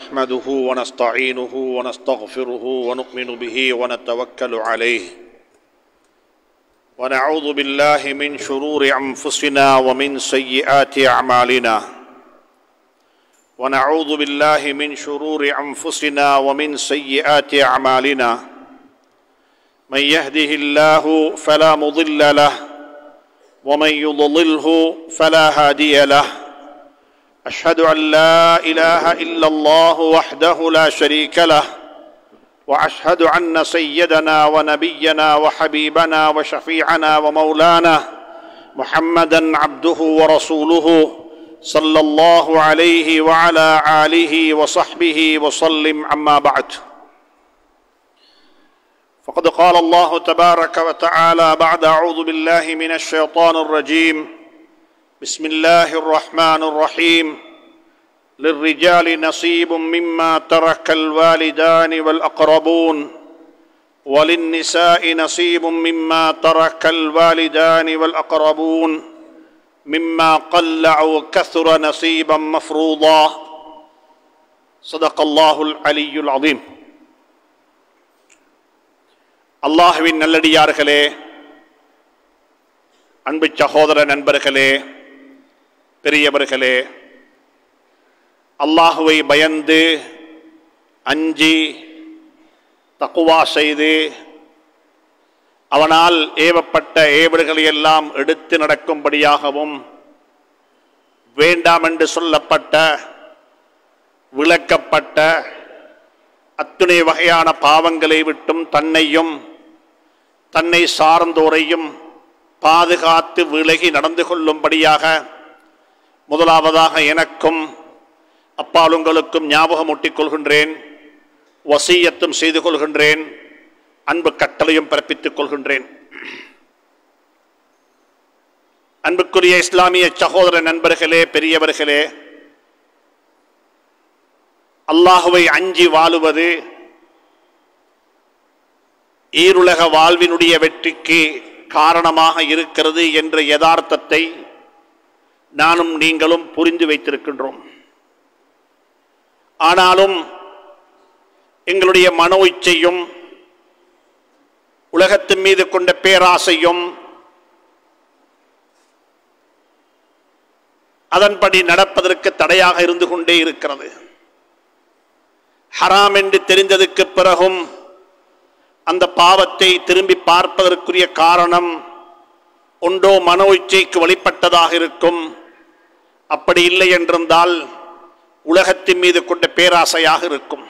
نحمده ونستعينه ونستغفره ونؤمن به ونتوكل عليه ونعوذ بالله من شرور انفسنا ومن سيئات اعمالنا ونعوذ بالله من شرور انفسنا ومن سيئات اعمالنا من يهده الله فلا مضل له ومن يضلله فلا هادي له اشهد ان لا اله الا الله وحده لا شريك له واشهد ان سيدنا ونبينا وحبيبنا وشفيعنا ومولانا محمدا عبده ورسوله صلى الله عليه وعلى اله وصحبه وسلم اما بعد فقد قال الله تبارك وتعالى بعد اعوذ بالله من الشيطان الرجيم بسم الله الرحمن الرحيم للرجال نصيب مما ترك الوالدان والاقربون وللنساء نصيب مما ترك الوالدان والاقربون مما قل او كثر نصيبا مفروضا صدق الله العلي العظيم அல்லாஹுவின் நல்லடியார்களே அன்பு சகோதர நண்பர்களே பெரியவர்களே அல்லாஹுவை பயந்து அஞ்சி தக்குவா செய்து அவனால் ஏவப்பட்ட ஏவல்களை எல்லாம் எடுத்து நடக்கும்படியாகவும் வேண்டாம் என்று சொல்லப்பட்ட விளக்கப்பட்ட அத்துணை வகையான பாவங்களை விட்டும் தன்னையும் தன்னை சார்ந்தோரையும் பாதுகாத்து விலகி நடந்து கொள்ளும்படியாக முதலாவதாக எனக்கும் அப்பால் உங்களுக்கும் ஞாபகமூட்டிக் கொள்கின்றேன் வசீயத்தும் செய்து கொள்கின்றேன் அன்பு கட்டளையும் பிறப்பித்துக் கொள்கின்றேன் அன்புக்குரிய இஸ்லாமிய சகோதர நண்பர்களே பெரியவர்களே அல்லாஹுவை அஞ்சி வாழுவது ஈருலக வாழ்வினுடைய வெற்றிக்கு காரணமாக இருக்கிறது என்ற யதார்த்தத்தை நானும் நீங்களும் புரிந்து வைத்திருக்கின்றோம் ஆனாலும் எங்களுடைய மனோ இச்சையும் உலகத்தின் மீது கொண்ட பேராசையும் அதன்படி நடப்பதற்கு தடையாக இருந்து கொண்டே இருக்கிறது ஹராம் என்று தெரிந்ததுக்கு பிறகும் அந்த பாவத்தை திரும்பி பார்ப்பதற்குரிய காரணம் ஒன்றோ மனோ இச்சைக்கு வழிபட்டதாக இருக்கும் அப்படி இல்லை என்றிருந்தால் உலகத்தின் மீது கொண்ட பேராசையாக இருக்கும்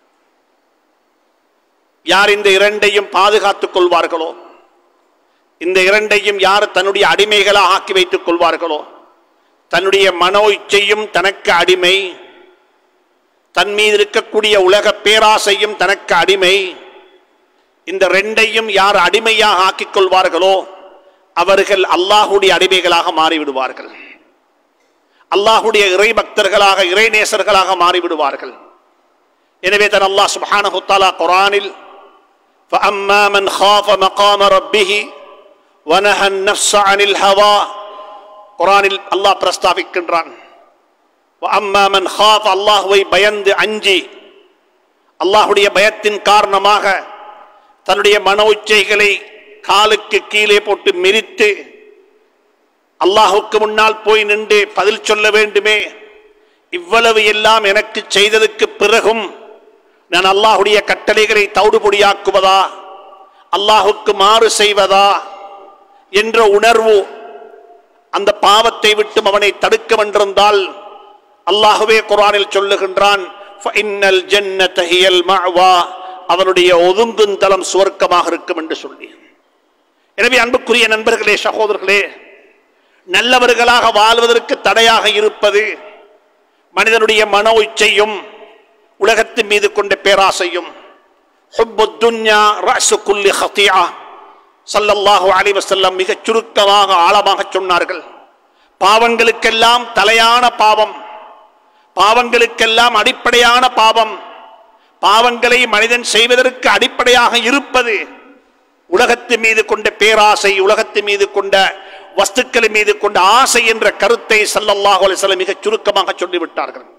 யார் இந்த இரண்டையும் பாதுகாத்துக் கொள்வார்களோ இந்த இரண்டையும் யார் தன்னுடைய அடிமைகளாக ஆக்கி வைத்துக் கொள்வார்களோ தன்னுடைய மனோ இச்சையும் தனக்கு அடிமை தன் மீது இருக்கக்கூடிய உலக பேராசையும் தனக்கு அடிமை இந்த ரெண்டையும் யார் அடிமையாக ஆக்கிக் கொள்வார்களோ அவர்கள் அல்லாஹுடைய அடிமைகளாக மாறிவிடுவார்கள் அல்லாஹுடைய இறை பக்தர்களாக இறைநேசர்களாக மாறிவிடுவார்கள் எனவே தன் அல்லாஹ் சுப்ஹானஹு தஆலா குர்ஆனில் فأما من خاف مقام ربه ونهى النفس عن الهوى குர்ஆனில் அல்லாஹ் பிரஸ்தாபிக்கின்றான் وأما من خاف அல்லாஹ்வை பயந்து அஞ்சி அல்லாஹ்வுடைய பயத்தின் காரணமாக தன்னுடைய மன உச்சைகளை காலுக்கு கீழே போட்டு மிரித்து அல்லாஹுக்கு முன்னால் போய் நின்று பதில் சொல்ல வேண்டுமே இவ்வளவு எல்லாம் எனக்கு செய்ததுக்கு பிறகும் நான் அல்லாஹுடைய கட்டளைகளை தவிடுபொடியாக்குவதா அல்லாஹுக்கு மாறு செய்வதா என்ற உணர்வு அந்த பாவத்தை விட்டும் அவனை தடுக்க வென்றிருந்தால் அல்லாஹுவே குரானில் சொல்லுகின்றான் "ஃபஇன்னல் ஜன்னத ஹியல் மஅவா." அவனுடைய ஒதுங்கும் தலம் சுவர்க்கமாக இருக்கும் என்று சொல்லி எனவே அன்புக்குரிய நண்பர்களே சகோதரர்களே நல்லவர்களாக வாழ்வதற்கு தடையாக இருப்பது மனிதனுடைய மனோ இச்சையும் உலகத்தின் மீது கொண்ட பேராசையும் ஹுப்புத் துன்யா ரஅசு குல்லி ஹத்தியா ஸல்லல்லாஹு அலைஹி வஸல்லம் மிகச் சுருக்கமாக ஆழமாக சொன்னார்கள் பாவங்களுக்கெல்லாம் தலையான பாவம் பாவங்களுக்கெல்லாம் அடிப்படையான பாவம் பாவங்களை மனிதன் செய்வதற்கு அடிப்படையாக இருப்பது உலகத்தின் மீது கொண்ட பேராசை உலகத்தின் மீது கொண்ட வஸ்துக்களின் மீது கொண்ட ஆசை என்ற கருத்தை ஸல்லல்லாஹு அலைஹி வஸல்லம் மிகச் சுருக்கமாக சொல்லிவிட்டார்கள்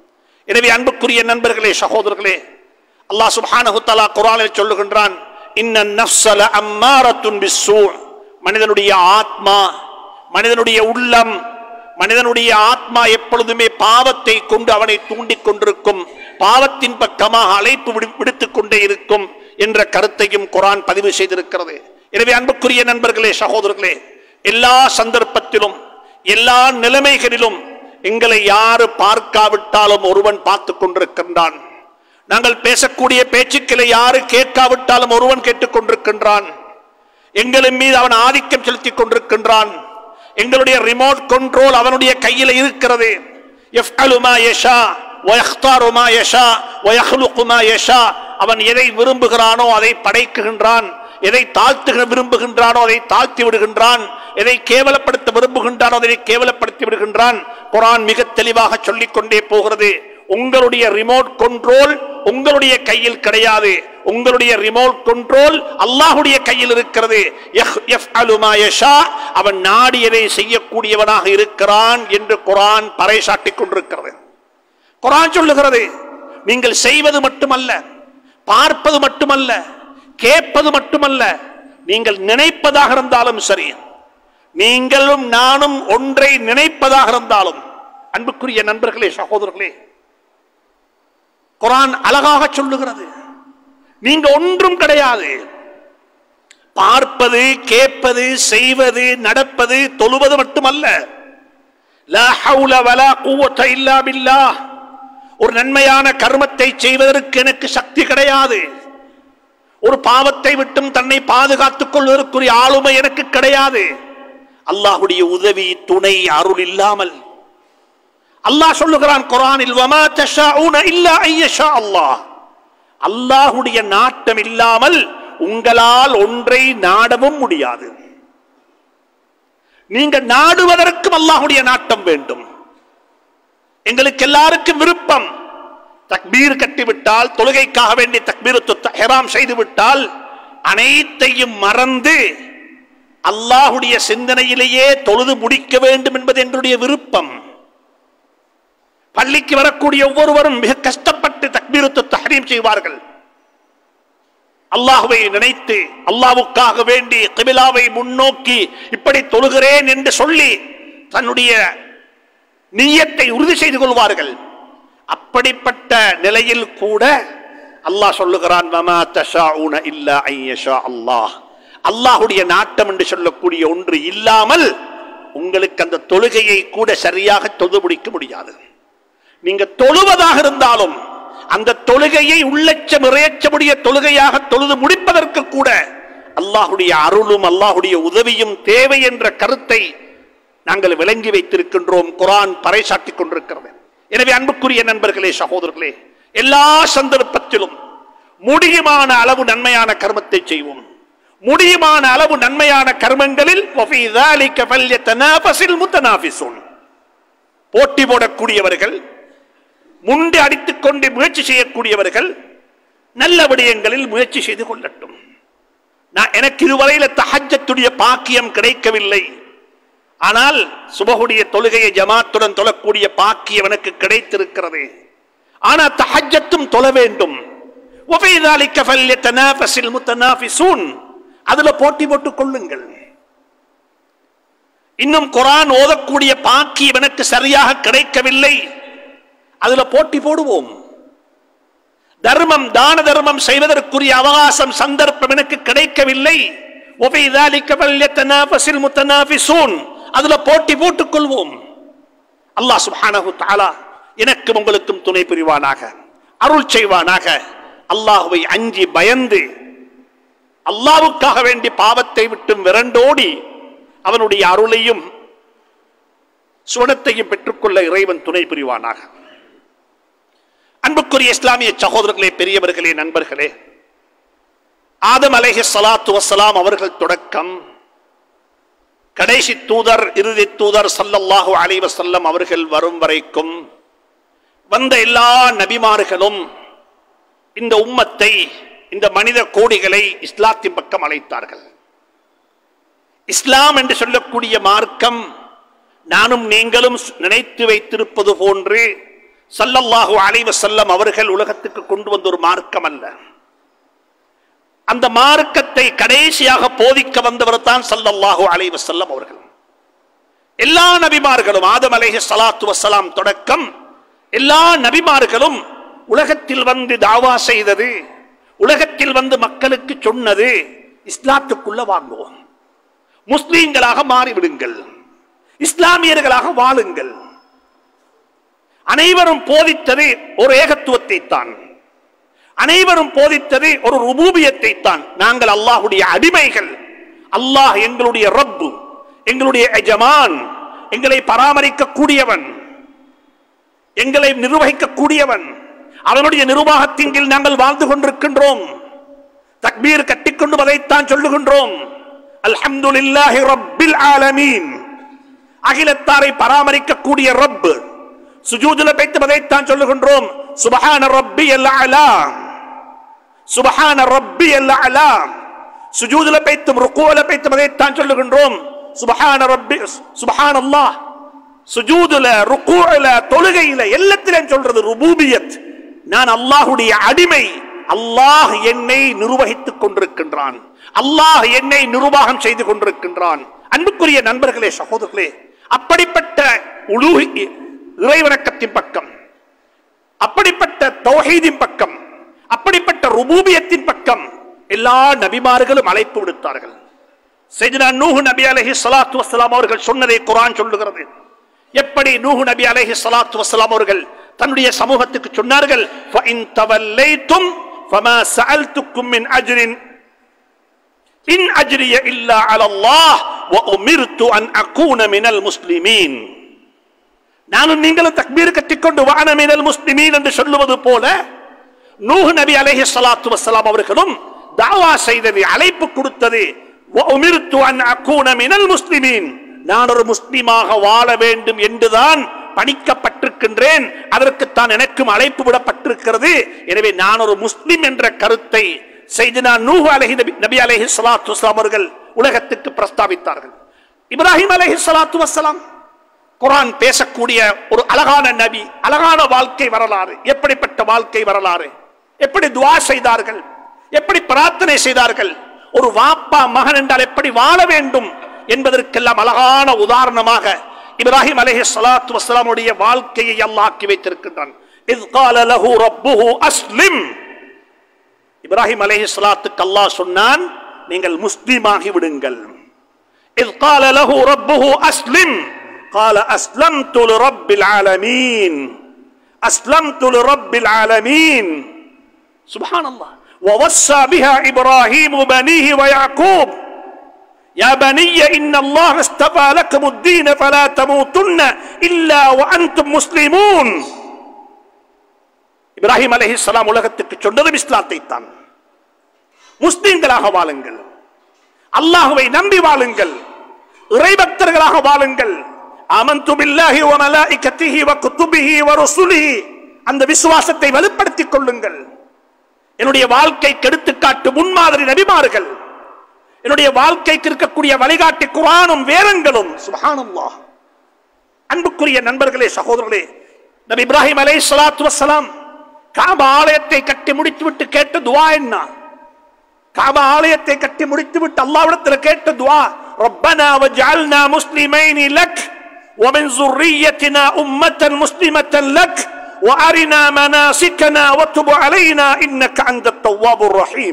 எனவே அன்புக்குரிய நண்பர்களே சகோதரர்களே அல்லாஹ் சுப்ஹானஹு தஆலா குர்ஆனில் சொல்லுகின்றான் இன்ன நஃப்ஸல அம்மாரத்துன் பிஸ்ஸூ மனிதனுடைய ஆத்மா மனிதனுடைய உள்ளம் மனிதனுடைய ஆத்மா எப்பொழுதுமே பாவத்தை கொண்டு அவனை தூண்டிக் கொண்டிருக்கும் பாவத்தின் பக்கமாக அழைப்பு விடு- விடுத்துக் கொண்டே இருக்கும் என்ற கருத்தையும் குர்ஆன் பதிவு செய்திருக்கிறது எனவே அன்புக்குரிய நண்பர்களே சகோதரர்களே எல்லா சந்தர்ப்பத்திலும் எல்லா நிலைமைகளிலும் எங்களை யாரு பார்க்காவிட்டாலும் ஒருவன் பார்த்துக் கொண்டிருக்கின்றான் நாங்கள் பேசக்கூடிய பேச்சுக்களை யாரு கேட்காவிட்டாலும் ஒருவன் கேட்டுக் கொண்டிருக்கின்றான் எங்களின் மீது அவன் ஆதிக்கம் செலுத்திக் கொண்டிருக்கின்றான் எங்களுடைய ரிமோட் கண்ட்ரோல் அவனுடைய கையில் இருக்கிறது يفعل ما يشاء ويختار ما يشاء ويخلق ما يشاء அவன் எதை விரும்புகிறானோ அதை படைக்குகின்றான் எதை தாழ்த்து விரும்புகின்றானோ அதை தாழ்த்தி விடுகின்றான் எதை கேவலப்படுத்த விரும்புகின்றானோ அதை கேவலப்படுத்தி விடுகின்றான் குரான் மிக தெளிவாக சொல்லிக் கொண்டே போகிறது உங்களுடைய ரிமோட் கண்ட்ரோல் உங்களுடைய கையில் கிடையாது உங்களுடைய ரிமோட் கண்ட்ரோல் அல்லாஹ்வுடைய கையில் இருக்கிறது யஹ்- யஃப்அலு மா யஷா. அவன் நாடியதை செய்யக்கூடியவனாக இருக்கிறான் என்று குரான் பறைசாட்டிக் கொண்டிருக்கிறது குரான் சொல்லுகிறது நீங்கள் செய்வது மட்டுமல்ல பார்ப்பது மட்டுமல்ல கேட்பது மட்டுமல்ல நீங்கள் நினைப்பதாக இருந்தாலும் சரி நீங்களும் நானும் ஒன்றை நினைப்பதாக இருந்தாலும் அன்புக்குரிய நண்பர்களே சகோதரர்களே குரான் அழகாக சொல்லுகிறது நீங்க ஒன்றும் கிடையாது பார்ப்பது கேட்பது செய்வது நடப்பது தொழுவது மட்டுமல்ல லா ஹவுல வலா குவத்த இல்லா பில்லாஹ். ஒரு நன்மையான கர்மத்தை செய்வதற்கு எனக்கு சக்தி கிடையாது ஒரு பாவத்தை விட்டும் தன்னை பாதுகாத்துக் கொள்வதற்குரிய ஆளுமை எனக்கு கிடையாது அல்லாஹ்வுடைய உதவி துணை அருள் இல்லாமல் அல்லாஹ் சொல்லுகிறான் குர்ஆனில் வமா தஷாஊன இல்லா ஐயஷா அல்லாஹ் அல்லாஹ்வுடைய நாட்டம் இல்லாமல் உங்களால் ஒன்றை நாடவும் முடியாது நீங்க நாடுவதற்கும் அல்லாஹ்வுடைய நாட்டம் வேண்டும் எங்களுக்கு எல்லாருக்கும் விருப்பம் தக்பீர் கட்டிவிட்டால் தொழுகைக்காக வேண்டி தக்பீர் ஹெராம் செய்து விட்டால் அனைத்தையும் மறந்து அல்லாஹ்வுடைய சிந்தனையிலேயே தொழுது முடிக்க வேண்டும் என்பது எங்களுடைய விருப்பம் பள்ளிக்கு வரக்கூடிய ஒவ்வொருவரும் மிக கஷ்டப்பட்டு தக்பீரத்து தஹரீம் செய்வார்கள் அல்லாஹுவை நினைத்து அல்லாஹ்வுக்காக வேண்டி கிபிலாவை முன்னோக்கி இப்படி தொழுகிறேன் என்று சொல்லி தன்னுடைய நியத்தை உறுதி செய்து கொள்வார்கள் அப்படிப்பட்ட நிலையில் கூட அல்லாஹ் சொல்லுகிறான் வமா தஷாஊன இல்லா ஐயஷா அல்லாஹ் அல்லாஹ்வுடைய நாட்டம் என்று சொல்லக்கூடிய ஒன்று இல்லாமல் உங்களுக்கு அந்த தொழுகையை கூட சரியாக தொழுது முடிக்க முடியாது நீங்க தொழுவதாக இருந்தாலும் அந்த தொழுகையை உள்ளச்சம் இறையச்சமுடைய தொழுகையாக தொழுது முடிப்பதற்கு கூட அல்லாஹுடைய அருளும் அல்லாஹுடைய உதவியும் தேவை என்ற கருத்தை நாங்கள் விளங்கி வைத்திருக்கின்றோம் குரான் பறைசாட்டிக் கொண்டிருக்கிறது எனவே அன்புக்குரிய நண்பர்களே சகோதரர்களே எல்லா சந்தர்ப்பத்திலும் முடியுமான அளவு நன்மையான கர்மத்தை செய்வோம் முடியுமான அளவு நன்மையான கர்மங்களில் وَفِي ذَلِكَ فَلْيَتَنَافَسِ الْمُتَنَافِسُونَ. போட்டி போடக்கூடியவர்கள் முண்டி அடித்துக் கொண்டு முயற்சி செய்யக்கூடியவர்கள் நல்ல விடயங்களில் முயற்சி செய்து கொள்ளட்டும் நான் எனக்கு இதுவரையில தஹஜத்துடைய பாக்கியம் கிடைக்கவில்லை ஆனால் சுபகுடைய தொழுகையை ஜமாத்துடன் தொழக்கூடிய பாக்கியம் எனக்கு கிடைத்திருக்கிறது ஆனா தஹஜத்தும் தொழ வேண்டும் وَفِي ذَلِكَ فَلْيَتَنَافَسِ الْمُتَنَافِسُونَ. அதுல போட்டி போட்டுக் கொள்ளுங்கள் இன்னும் குரான் ஓதக்கூடிய பாக்கியம் எனக்கு சரியாக கிடைக்கவில்லை அதுல போட்டி போடுவோம் தர்மம் தான தர்மம் செய்வதற்குரிய அவகாசம் சந்தர்ப்பம் எனக்கு கிடைக்கவில்லை وَفِي ذَلِكَ فَلْيَتَنَافَسِ الْمُتَنَافِسُونَ. அதுல போட்டி போட்டுக் கொள்வோம் அல்லாஹ் சுப்ஹானஹு தஆலா எனக்கும் உங்களுக்கும் துணை புரிவானாக அருள் செய்வானாக அல்லாஹ்வை அஞ்சி பயந்து அல்லாஹ்வுக்காக வேண்டி பாவத்தை விட்டும் விரண்டோடி அவனுடைய அருளையும் சுவனத்தையும் பெற்றுக்கொள்ள இறைவன் துணை புரிவானாக அன்புக்குரிய இஸ்லாமிய சகோதரர்களே பெரியவர்களே நண்பர்களே ஆதம் அலைஹி ஸலாத்து வஸ்ஸலாம் அவர்கள் தொடக்கம் கடைசி தூதர் இறுதி தூதர் ஸல்லல்லாஹு அலைஹி வஸல்லம் அவர்கள் வரும் வரைக்கும் வந்த எல்லா நபிமார்களும் இந்த உம்மத்தை இந்த மனித கோடிகளை இஸ்லாத்தின் பக்கம் அழைத்தார்கள் இஸ்லாம் என்று சொல்லக்கூடிய மார்க்கம் நானும் நீங்களும் நினைத்து வைத்திருப்பது போன்று சல்லல்லாஹு அலைஹி வஸல்லம் அவர்கள் உலகத்துக்கு கொண்டு வந்த ஒரு மார்க்கம் அல்ல அந்த மார்க்கத்தை கடைசியாக போதிக்க வந்தவர் தான் சல்லல்லாஹு அலைஹி வஸல்லம் அவர்கள் எல்லா நபிமார்களும் ஆதம் அலைஹி ஸலாத்து வஸ்ஸலாம் தொடக்கம் எல்லா நபிமார்களும் உலகத்தில் வந்து தாவா செய்தது உலகத்தில் வந்து மக்களுக்கு சொன்னது இஸ்லாத்துக்குள்ள வாங்குவோம் முஸ்லீம்களாக மாறிவிடுங்கள் இஸ்லாமியர்களாக வாழுங்கள் அனைவரும் போதித்தது ஒரு ஏகத்துவத்தை தான் அனைவரும் போதித்தது ஒரு ருபூபியத்தை தான் நாங்கள் அல்லாஹுடைய அடிமைகள் அல்லாஹ் எங்களுடைய ரப்பு எங்களுடைய எஜமான் எங்களை பராமரிக்க கூடியவன் எங்களை நிர்வகிக்க கூடியவன் அவனுடைய நிர்வாகத்தின் கீழ் நாங்கள் வாழ்ந்து கொண்டிருக்கின்றோம் தக்பீர் கட்டிக்கொண்டு அதைத்தான் சொல்லுகின்றோம் அல்ஹம்துலில்லாஹி ரப்பில் ஆலமீன் அகிலத்தாரை பராமரிக்க கூடிய ரப் சுஜூதுல வைத்து அதைத்தான் சொல்லுகின்றோம் சுபஹான ரப்பி அலா சுபஹான ரப்பி அலா சுஜூதுல வைத்தும் ருக்குவல வைத்தும் அதைத்தான் சொல்லுகின்றோம் சுபஹான ரப்பி சுபஹான் அல்லாஹ் சுஜூதுல ருக்குல தொழுகையில எல்லாத்திலும் சொல்றது ருபூபியத் நான் அல்லாஹுடைய அடிமை அல்லாஹ் என்னை நிர்வகித்துக் கொண்டிருக்கின்றான் அல்லாஹ் என்னை நிர்வாகம் செய்து கொண்டிருக்கின்றான் அன்புக்குரிய நண்பர்களே சகோதரர்களே அப்படிப்பட்ட உலூகி இறைவணக்கத்தின் பக்கம் அப்படிப்பட்ட தௌஹீதின் பக்கம் அப்படிப்பட்ட ருபூபியத்தின் பக்கம் எல்லா நபிமார்களும் அழைப்பு விடுத்தார்கள் செய்தினா நூஹு நபி அலைஹி ஸலாத்து வஸ்ஸலாம் அவர்கள் சொன்னதை குர்ஆன் சொல்லுகிறது எப்படி நூஹு நபி அலைஹி ஸலாத்து வஸ்ஸலாம் அவர்கள் தன்னுடைய சமூகத்துக்கு சொன்னார்கள் ஃபஇன் தவல்லைத்தும் ஃபமா சஅல்துக்கும் மின் அஜ்ரின் இன் அஜ்ரிய இல்லா அலல்லாஹ் வ உமிர்து அன் அகூன மினல் முஸ்லிமீன் நானும் நீங்களும் தக்பீர் கட்டிக்கொண்டு வான மினல் முஸ்லிமீன் என்று சொல்லுவது போல நூஹ் நபி அலைஹி ஸலாத்து வஸ்ஸலாம் அவர்களும் தாவா செய்தது அழைப்பு கொடுத்தது வ உமிர்து அன் அகூன மினல் முஸ்லிமீன் நான் ஒரு முஸ்லிமாக வாழ வேண்டும் என்றுதான் பணிக்கப்பட்டிருக்கின்றேன் அதற்குத்தான் எனக்கும் அழைப்பு விடப்பட்டிருக்கிறது எனவே நான் ஒரு முஸ்லிம் என்ற கருத்தை செய்தினா நூஹ் அலைஹி நபி நபி அலைஹி ஸலாத்து வஸ்ஸலாம் அவர்கள் உலகத்துக்கு பிரஸ்தாபித்தார்கள் இப்ராஹிம் அலைஹி ஸலாத்து வஸ்ஸலாம் குர்ஆன் பேசக்கூடிய ஒரு அழகான நபி அழகான வாழ்க்கை வரலாறு எப்படிப்பட்ட வாழ்க்கை வரலாறு எப்படி துஆ செய்தார்கள் எப்படி பிரார்த்தனை செய்தார்கள் ஒரு வாப்பா மகன் என்றால் எப்படி வாழ வேண்டும் என்பதற்கெல்லாம் அழகான உதாரணமாக இப்ராஹிம் அலைஹி ஸலாத்து வஸ்ஸலாமுடைய வாழ்க்கையை அல்லாஹ் ஆக்கி வைத்திருக்கின்றான் இஸ் قال له ربه அஸ்லிம் இப்ராஹிம் அலைஹி ஸலாத்துக்கு அல்லாஹ் சொன்னான் நீங்கள் முஸ்லிமாகி விடுங்கள் இஸ் قال له ربه அஸ்லிம் قال أسلمت لرب العالمين أسلمت لرب العالمين سبحان الله ووصى بها إبراهيم بنيه ويعقوب يا بني إن الله استفى لكم الدين فلا تموتن إلا وأنتم مسلمون இப்ராஹிம் அலஹி சலாம் உலகத்துக்கு சொன்னதும் இஸ்லாத்தை தான் முஸ்லிம்களாக வாழுங்கள் அல்லாஹுவை நம்பி வாழுங்கள் இறைபக்தர்களாக வாழுங்கள் ஆமந்து பில்லாஹி வ மலாயிகத்திஹி வ குத்துபிஹி வ ருசுலிஹி அந்த விசுவாசத்தை வலுப்படுத்திக் கொள்ளுங்கள் என்னுடைய வாழ்க்கை கெடுத்துக்காட்டு முன்மாதிரி நபிமார்கள் என்னுடைய வாழ்க்கைக்கு இருக்கக்கூடிய வழிகாட்டி குரானும் வேதங்களும் சுபஹானல்லாஹ் அன்புக்குரிய நண்பர்களே சகோதரர்களே நபி இப்ராஹிம் அலை சலாத்து வசலாம் காப ஆலயத்தை கட்டி முடித்துவிட்டு கேட்ட துவா என்ன காப ஆலயத்தை கட்டி முடித்துவிட்டு அல்லாவிடத்தில் கேட்ட துவா ربنا وجعلنا مسلمين لك ومن ذريتنا أمة مسلمة لك وأرنا مناسكنا وتب علينا إنك أنت التواب الرحيم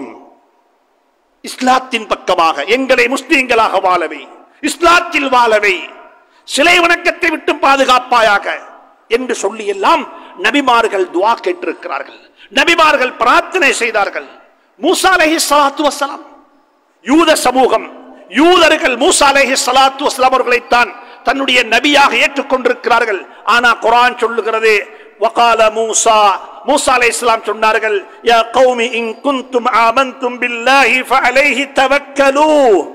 இஸ்லாத்தின் பக்கமாக எங்களை முஸ்லீம்களாக வாழவை இஸ்லாத்தில் வாழவை சிலை வணக்கத்தை விட்டு பாதுகாப்பாயாக என்று சொல்லி எல்லாம் நபிமார்கள் துவா கேட்டிருக்கிறார்கள் நபிமார்கள் பிரார்த்தனை செய்தார்கள் மூசா அலைஹி ஸலாத்து வஸலாம் யூத சமூகம் யூதர்கள் மூசா அலைஹி ஸலாத்து வஸலாம் அவர்களைத்தான் தன்னுடைய நபியாக ஏற்றுக்கொண்டிருக்கிறார்கள் ஆனா குர்ஆன் சொல்லுகிறது وقال موسى மூசா அலைஹிஸ்ஸலாம் சொன்னார்கள் யா கௌமி இன் குன்தும் ஆமன்தும் பில்லாஹி ஃபஅலைஹி தவக்கலூ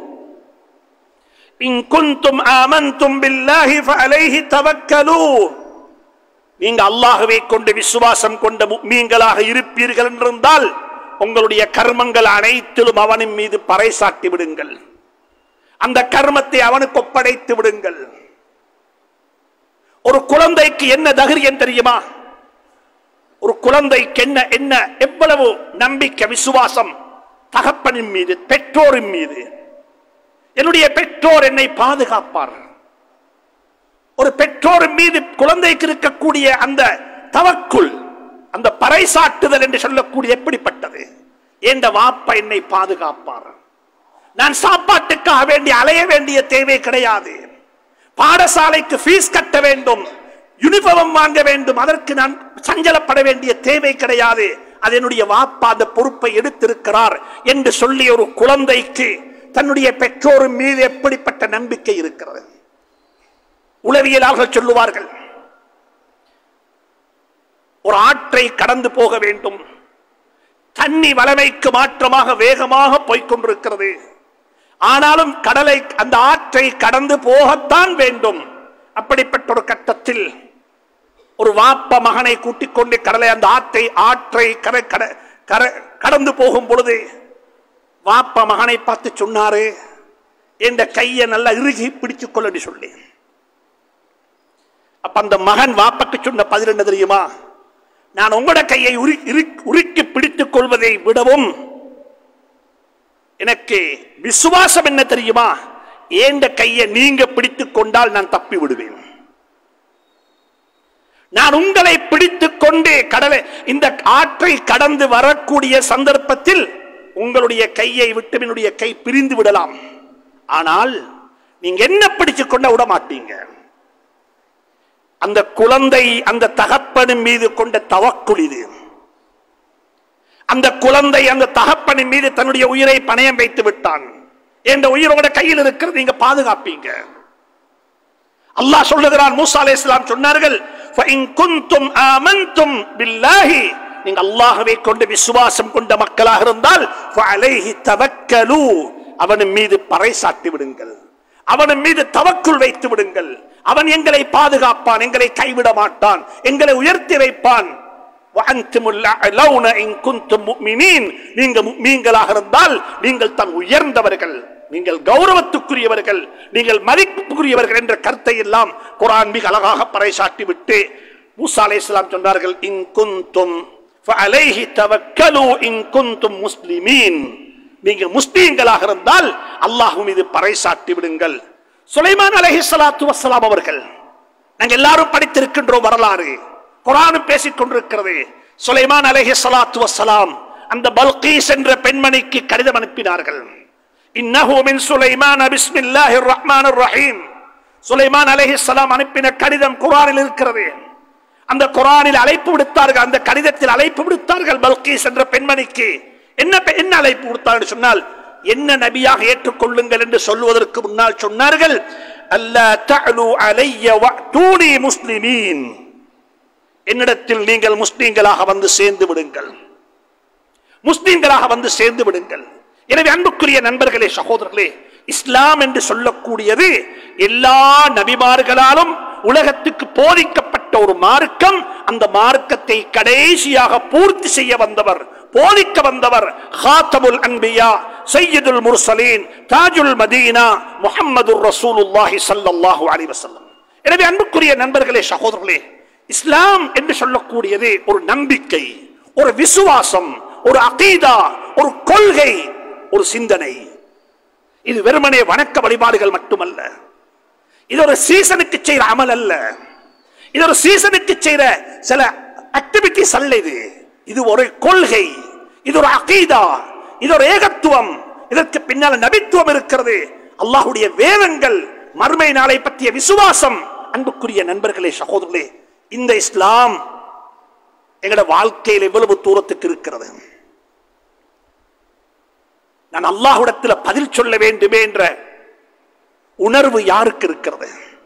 இன் குன்தும் ஆமன்தும் பில்லாஹி ஃபஅலைஹி தவக்கலூ நீங்க அல்லாஹ்வை கொண்டு விசுவாசம் கொண்ட முக்மீன்களாக இருப்பீர்கள் என்றிருந்தால் உங்களுடைய கர்மங்கள் அனைத்திலும் அவனின் மீது பறைசாட்டி விடுங்கள் அந்த கர்மத்தை அவனுக்கு ஒப்படைத்து விடுங்கள் ஒரு குழந்தைக்கு என்ன தகுரியம் தெரியுமா ஒரு குழந்தைக்கு என்ன என்ன எவ்வளவு நம்பிக்கை விசுவாசம் தகப்பனின் மீது பெற்றோரின் மீது என்னுடைய பெற்றோர் என்னை பாதுகாப்பார் ஒரு பெற்றோரின் மீது குழந்தைக்கு இருக்கக்கூடிய அந்த தவக்குள் அந்த பறைசாட்டுதல் என்று சொல்லக்கூடிய எப்படிப்பட்டது என்ற வாப்பா என்னை பாதுகாப்பார் நான் சாப்பாட்டுக்காக வேண்டிய அலைய வேண்டிய தேவை கிடையாது பாடசாலைக்கு ஃபீஸ் கட்ட வேண்டும் யூனிஃபார்ம் வாங்க வேண்டும் அதற்கு நான் சஞ்சலப்பட வேண்டிய தேவை கிடையாது அது என்னுடைய வாப்பா அந்த பொறுப்பை எடுத்திருக்கிறார் என்று சொல்லி ஒரு குழந்தைக்கு தன்னுடைய பெற்றோரின் மீது எப்படிப்பட்ட நம்பிக்கை இருக்கிறது உளவியலாளர்கள் சொல்லுவார்கள் ஒரு ஆற்றை கடந்து போக வேண்டும் தண்ணி வளமைக்கு மாற்றமாக வேகமாக போய்க்கொண்டிருக்கிறது ஆனாலும் கடலை அந்த ஆற்றை கடந்து போகத்தான் வேண்டும் அப்படிப்பட்ட ஒரு கட்டத்தில் ஒரு வாப்ப மகனை கூட்டிக் கொண்டு கடலை அந்த ஆற்றை ஆற்றை கரை கட- கரை- கடந்து போகும் பொழுது வாப்ப மகனை பார்த்து சொன்னாரு என்ற கையை நல்லா இறுகி பிடிச்சுக் கொள்ளு சொல்லி அப்ப அந்த மகன் வாப்பக்கு சொன்ன பதில் என்ன தெரியுமா நான் உங்களோட கையை உரு- இரு- உருக்கி பிடித்துக் கொள்வதை விடவும் எனக்கு விசுவாசம் என்ன தெரியுமா ஏண்ட கையை நீங்க பிடித்துக் கொண்டால் நான் தப்பி விடுவேன் நான் உங்களை பிடித்துக் கொண்டு கடலை இந்த ஆற்றை கடந்து வரக்கூடிய சந்தர்ப்பத்தில் உங்களுடைய கையை விட்டு என்னுடைய கை பிரிந்து விடலாம் ஆனால் நீங்க என்ன பிடிச்சுக் கொண்ட விட மாட்டீங்க அந்த குழந்தை அந்த தகப்பனின் மீது கொண்ட தவக்குள் இது அந்த குழந்தை அந்த தகப்பனின் மீது தன்னுடைய உயிரை பணயம் வைத்து விட்டான் என்ற உயிர் உங்களோட கையில் இருக்கிறது நீங்க பாதுகாப்பீங்க அல்லாஹ் சொல்லுகிறான் மூசா அலைஹிஸ்ஸலாம் சொன்னார்கள் "ஃபஇன் குன்தும் ஆமன்தும் பில்லாஹி நீங்க அல்லாஹ்வை கொண்டு விசுவாசம் கொண்ட மக்களாக இருந்தால் ஃபஅலைஹி தவக்கலு அவன் மீது பறைசாட்டி விடுங்கள் அவன் மீது தவக்குள் வைத்து விடுங்கள் அவன் எங்களை பாதுகாப்பான் எங்களை கைவிட மாட்டான் எங்களை உயர்த்தி வைப்பான் وأنتم الأعلون إن كنتم مؤمنين நீங்க முக்மீன்களாக இருந்தால் நீங்கள் தான் உயர்ந்தவர்கள் நீங்கள் கௌரவத்துக்குரியவர்கள் நீங்கள் மதிப்புக்குரியவர்கள் என்ற கருத்தை எல்லாம் குரான் மிக அழகாக பறைசாட்டி விட்டு மூசா அலைஹிஸ்ஸலாம் சொன்னார்கள் இன் குந்தும் فعليه توكلوا إن كنتم مسلمين நீங்க முஸ்லீம்களாக இருந்தால் அல்லாஹ் மீது பறைசாட்டி விடுங்கள் சுலைமான் அலைஹிஸ்ஸலாத்து வஸ்ஸலாம் அவர்கள் நாங்க எல்லாரும் படித்திருக்கின்றோம் வரலாறு குரானும் பேசிக் கொண்டிருக்கிறது சுலைமான் அலைஹி ஸலாத்து வஸ்ஸலாம் அந்த பல்கீஸ் என்ற பெண்மணிக்கு கடிதம் அனுப்பினார்கள் இன்னஹு மின் சுலைமான் பிஸ்மில்லாஹிர் ரஹ்மானிர் ரஹீம் சுலைமான் அலைஹிஸ்ஸலாம் அனுப்பின கடிதம் குரானில் இருக்கிறது அந்த குரானில் அழைப்பு விடுத்தார்கள் அந்த கடிதத்தில் அழைப்பு விடுத்தார்கள் பல்கீஸ் என்ற பெண்மணிக்கு என்ன பெ- என்ன அழைப்பு விடுத்தார்கள் சொன்னால் என்ன நபியாக ஏற்றுக்கொள்ளுங்கள் என்று சொல்வதற்கு முன்னால் சொன்னார்கள் அல்லா தஅலு அலைய வஅதூனி முஸ்லிமீன் என்னிடத்தில் நீங்கள் முஸ்லீம்களாக வந்து சேர்ந்து விடுங்கள் முஸ்லீம்களாக வந்து சேர்ந்து விடுங்கள் எனவே அன்புக்குரிய நண்பர்களே சகோதரர்களே இஸ்லாம் என்று சொல்லக்கூடியது எல்லா நபிமார்களாலும் உலகத்துக்கு போதிக்கப்பட்ட ஒரு மார்க்கம் அந்த மார்க்கத்தை கடைசியாக பூர்த்தி செய்ய வந்தவர் போதிக்க வந்தவர் ஹாத்தமுல் அன்பியா சையதுல் முர்சலீன் தாஜுல் மதீனா முஹம்மதுர் ரசூலுல்லாஹி ஸல்லல்லாஹு அலைஹி வஸல்லம் எனவே அன்புக்குரிய நண்பர்களே சகோதரர்களே இஸ்லாம் என்று சொல்லக்கூடியது ஒரு நம்பிக்கை ஒரு விசுவாசம் ஒரு அகீதா ஒரு கொள்கை ஒரு சிந்தனை இது வெறுமனே வணக்க வழிபாடுகள் மட்டுமல்ல இது ஒரு சீசனுக்கு செய்யற அமல் அல்ல இது ஒரு சீசனுக்கு செய்யற சில ஆக்டிவிட்டிஸ் அல்ல இது இது ஒரு கொள்கை இது ஒரு அகீதா இது ஒரு ஏகத்துவம் இதற்கு பின்னால நபித்துவம் இருக்கிறது அல்லாஹ்வுடைய வேதங்கள் மறுமை நாளை பற்றிய விசுவாசம் அன்புக்குரிய நண்பர்களே சகோதரர்களே இந்த இஸ்லாம் எங்களோட வாழ்க்கையில் எவ்வளவு தூரத்துக்கு இருக்கிறது நான் அல்லாஹ்விடத்தில் பதில் சொல்ல வேண்டுமே என்ற உணர்வு யாருக்கு இருக்கிறது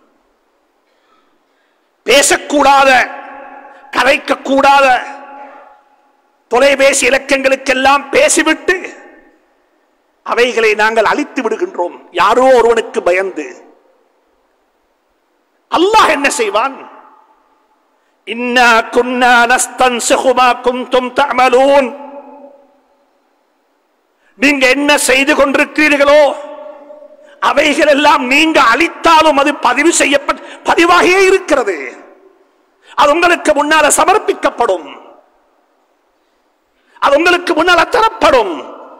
பேசக்கூடாத கதைக்கக்கூடாத தொலைபேசி இலக்கங்களுக்கெல்லாம் பேசிவிட்டு அவைகளை நாங்கள் அழித்து விடுகின்றோம் யாரோ ஒருவனுக்கு பயந்து அல்லாஹ் என்ன செய்வான் இன்னா குன்னா நஸ்தன்சிஹு மா குன்தும் தஅமலூன் நீங்க என்ன செய்து கொண்டிருக்கிறீர்களோ அவைகள் எல்லாம் நீங்க அளித்தாலும் அது பதிவு செய்யப்பட்ட பதிவாகியே இருக்கிறது அது உங்களுக்கு முன்னால சமர்ப்பிக்கப்படும் அது உங்களுக்கு முன்னால் தரப்படும்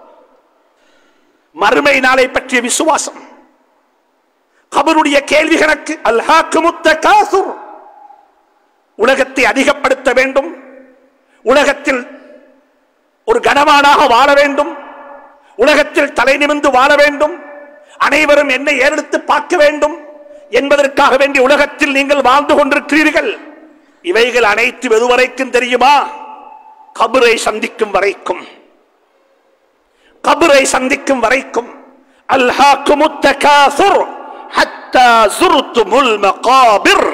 மறுமை நாளை பற்றிய விசுவாசம் கபருடைய கேள்வி கணக்கு அல்ஹாக்கு முத்த காசுர் உலகத்தை அதிகப்படுத்த வேண்டும் உலகத்தில் ஒரு கனவானாக வாழ வேண்டும் உலகத்தில் தலை நிமிர்ந்து வாழ வேண்டும் அனைவரும் என்னை ஏறெடுத்து பார்க்க வேண்டும் என்பதற்காக வேண்டி உலகத்தில் நீங்கள் வாழ்ந்து கொண்டிருக்கிறீர்கள் இவைகள் அனைத்து வெதுவரைக்கும் தெரியுமா கபரை சந்திக்கும் வரைக்கும் கபரை சந்திக்கும் வரைக்கும் அல்ஹாக்கு தகாசுர் ஹத்தா ஜுருத்துமுல் மகாபிர்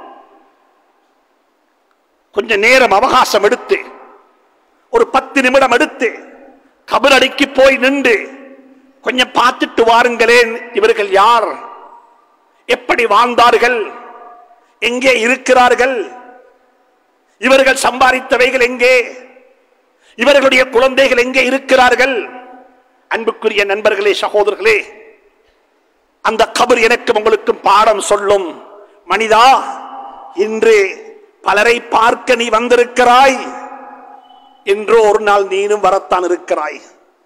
கொஞ்ச நேரம் அவகாசம் எடுத்து ஒரு பத்து நிமிடம் எடுத்து கபரடிக்கு போய் நின்று கொஞ்சம் பார்த்துட்டு வாருங்களேன் இவர்கள் யார் எப்படி வாழ்ந்தார்கள் எங்கே இருக்கிறார்கள் இவர்கள் சம்பாதித்தவைகள் எங்கே இவர்களுடைய குழந்தைகள் எங்கே இருக்கிறார்கள் அன்புக்குரிய நண்பர்களே சகோதரர்களே அந்த கபர் எனக்கும் உங்களுக்கும் பாடம் சொல்லும் மனிதா இன்று பலரை பார்க்க நீ வந்திருக்கிறாய் என்றோ ஒரு நாள் நீனும் வரத்தான் இருக்கிறாய்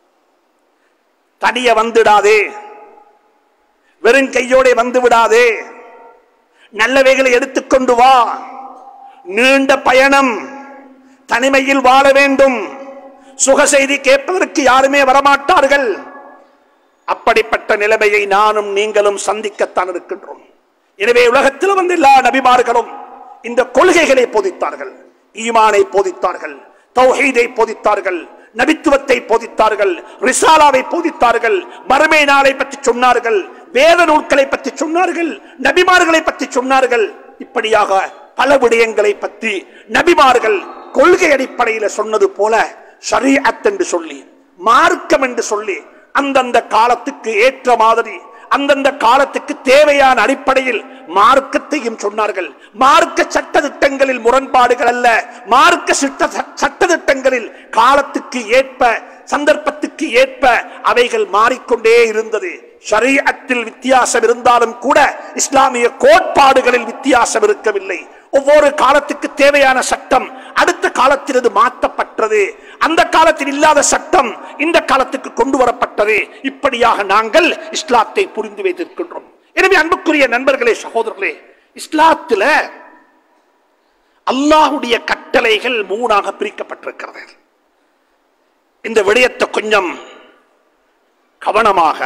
தனிய வந்துடாதே வெறும் கையோட வந்து விடாதே நல்லவைகளை எடுத்துக்கொண்டு வா நீண்ட பயணம் தனிமையில் வாழ வேண்டும் சுக செய்தி கேட்பதற்கு யாருமே வரமாட்டார்கள் அப்படிப்பட்ட நிலைமையை நானும் நீங்களும் சந்திக்கத்தான் இருக்கின்றோம் எனவே உலகத்தில் வந்து எல்லா நபிமார்களும் இந்த கொள்கைகளை போதித்தார்கள் ஈமானை போதித்தார்கள் தௌஹீதை போதித்தார்கள் நபித்துவத்தை போதித்தார்கள் ரிசாலாவை போதித்தார்கள் மறுமை நாளை பற்றி சொன்னார்கள் வேத நூல்களை பற்றி சொன்னார்கள் நபிமார்களை பற்றி சொன்னார்கள் இப்படியாக பல விடயங்களை பற்றி நபிமார்கள் கொள்கை அடிப்படையில் சொன்னது போல ஷரீஅத் என்று சொல்லி மார்க்கம் என்று சொல்லி அந்தந்த காலத்துக்கு ஏற்ற மாதிரி அந்தந்த காலத்துக்கு தேவையான அடிப்படையில் மார்க்கத்தையும் சொன்னார்கள் மார்க்க சட்ட திட்டங்களில் முரண்பாடுகள் அல்ல மார்க்க சிட்ட சட்ட திட்டங்களில் காலத்துக்கு ஏற்ப சந்தர்ப்பத்துக்கு ஏற்ப அவைகள் மாறிக்கொண்டே இருந்தது ஷரீஅத்தில் வித்தியாசம் இருந்தாலும் கூட இஸ்லாமிய கோட்பாடுகளில் வித்தியாசம் இருக்கவில்லை ஒவ்வொரு காலத்துக்கு தேவையான சட்டம் அடுத்த காலத்தில் இது மாற்றப்பட்டது அந்த காலத்தில் இல்லாத சட்டம் இந்த காலத்துக்கு கொண்டு வரப்பட்டது இப்படியாக நாங்கள் இஸ்லாத்தை புரிந்து வைத்திருக்கின்றோம் எனவே அன்புக்குரிய நண்பர்களே சகோதரர்களே இஸ்லாத்துல அல்லாஹுடைய கட்டளைகள் மூணாக பிரிக்கப்பட்டிருக்கிறது இந்த விடயத்தை கொஞ்சம் கவனமாக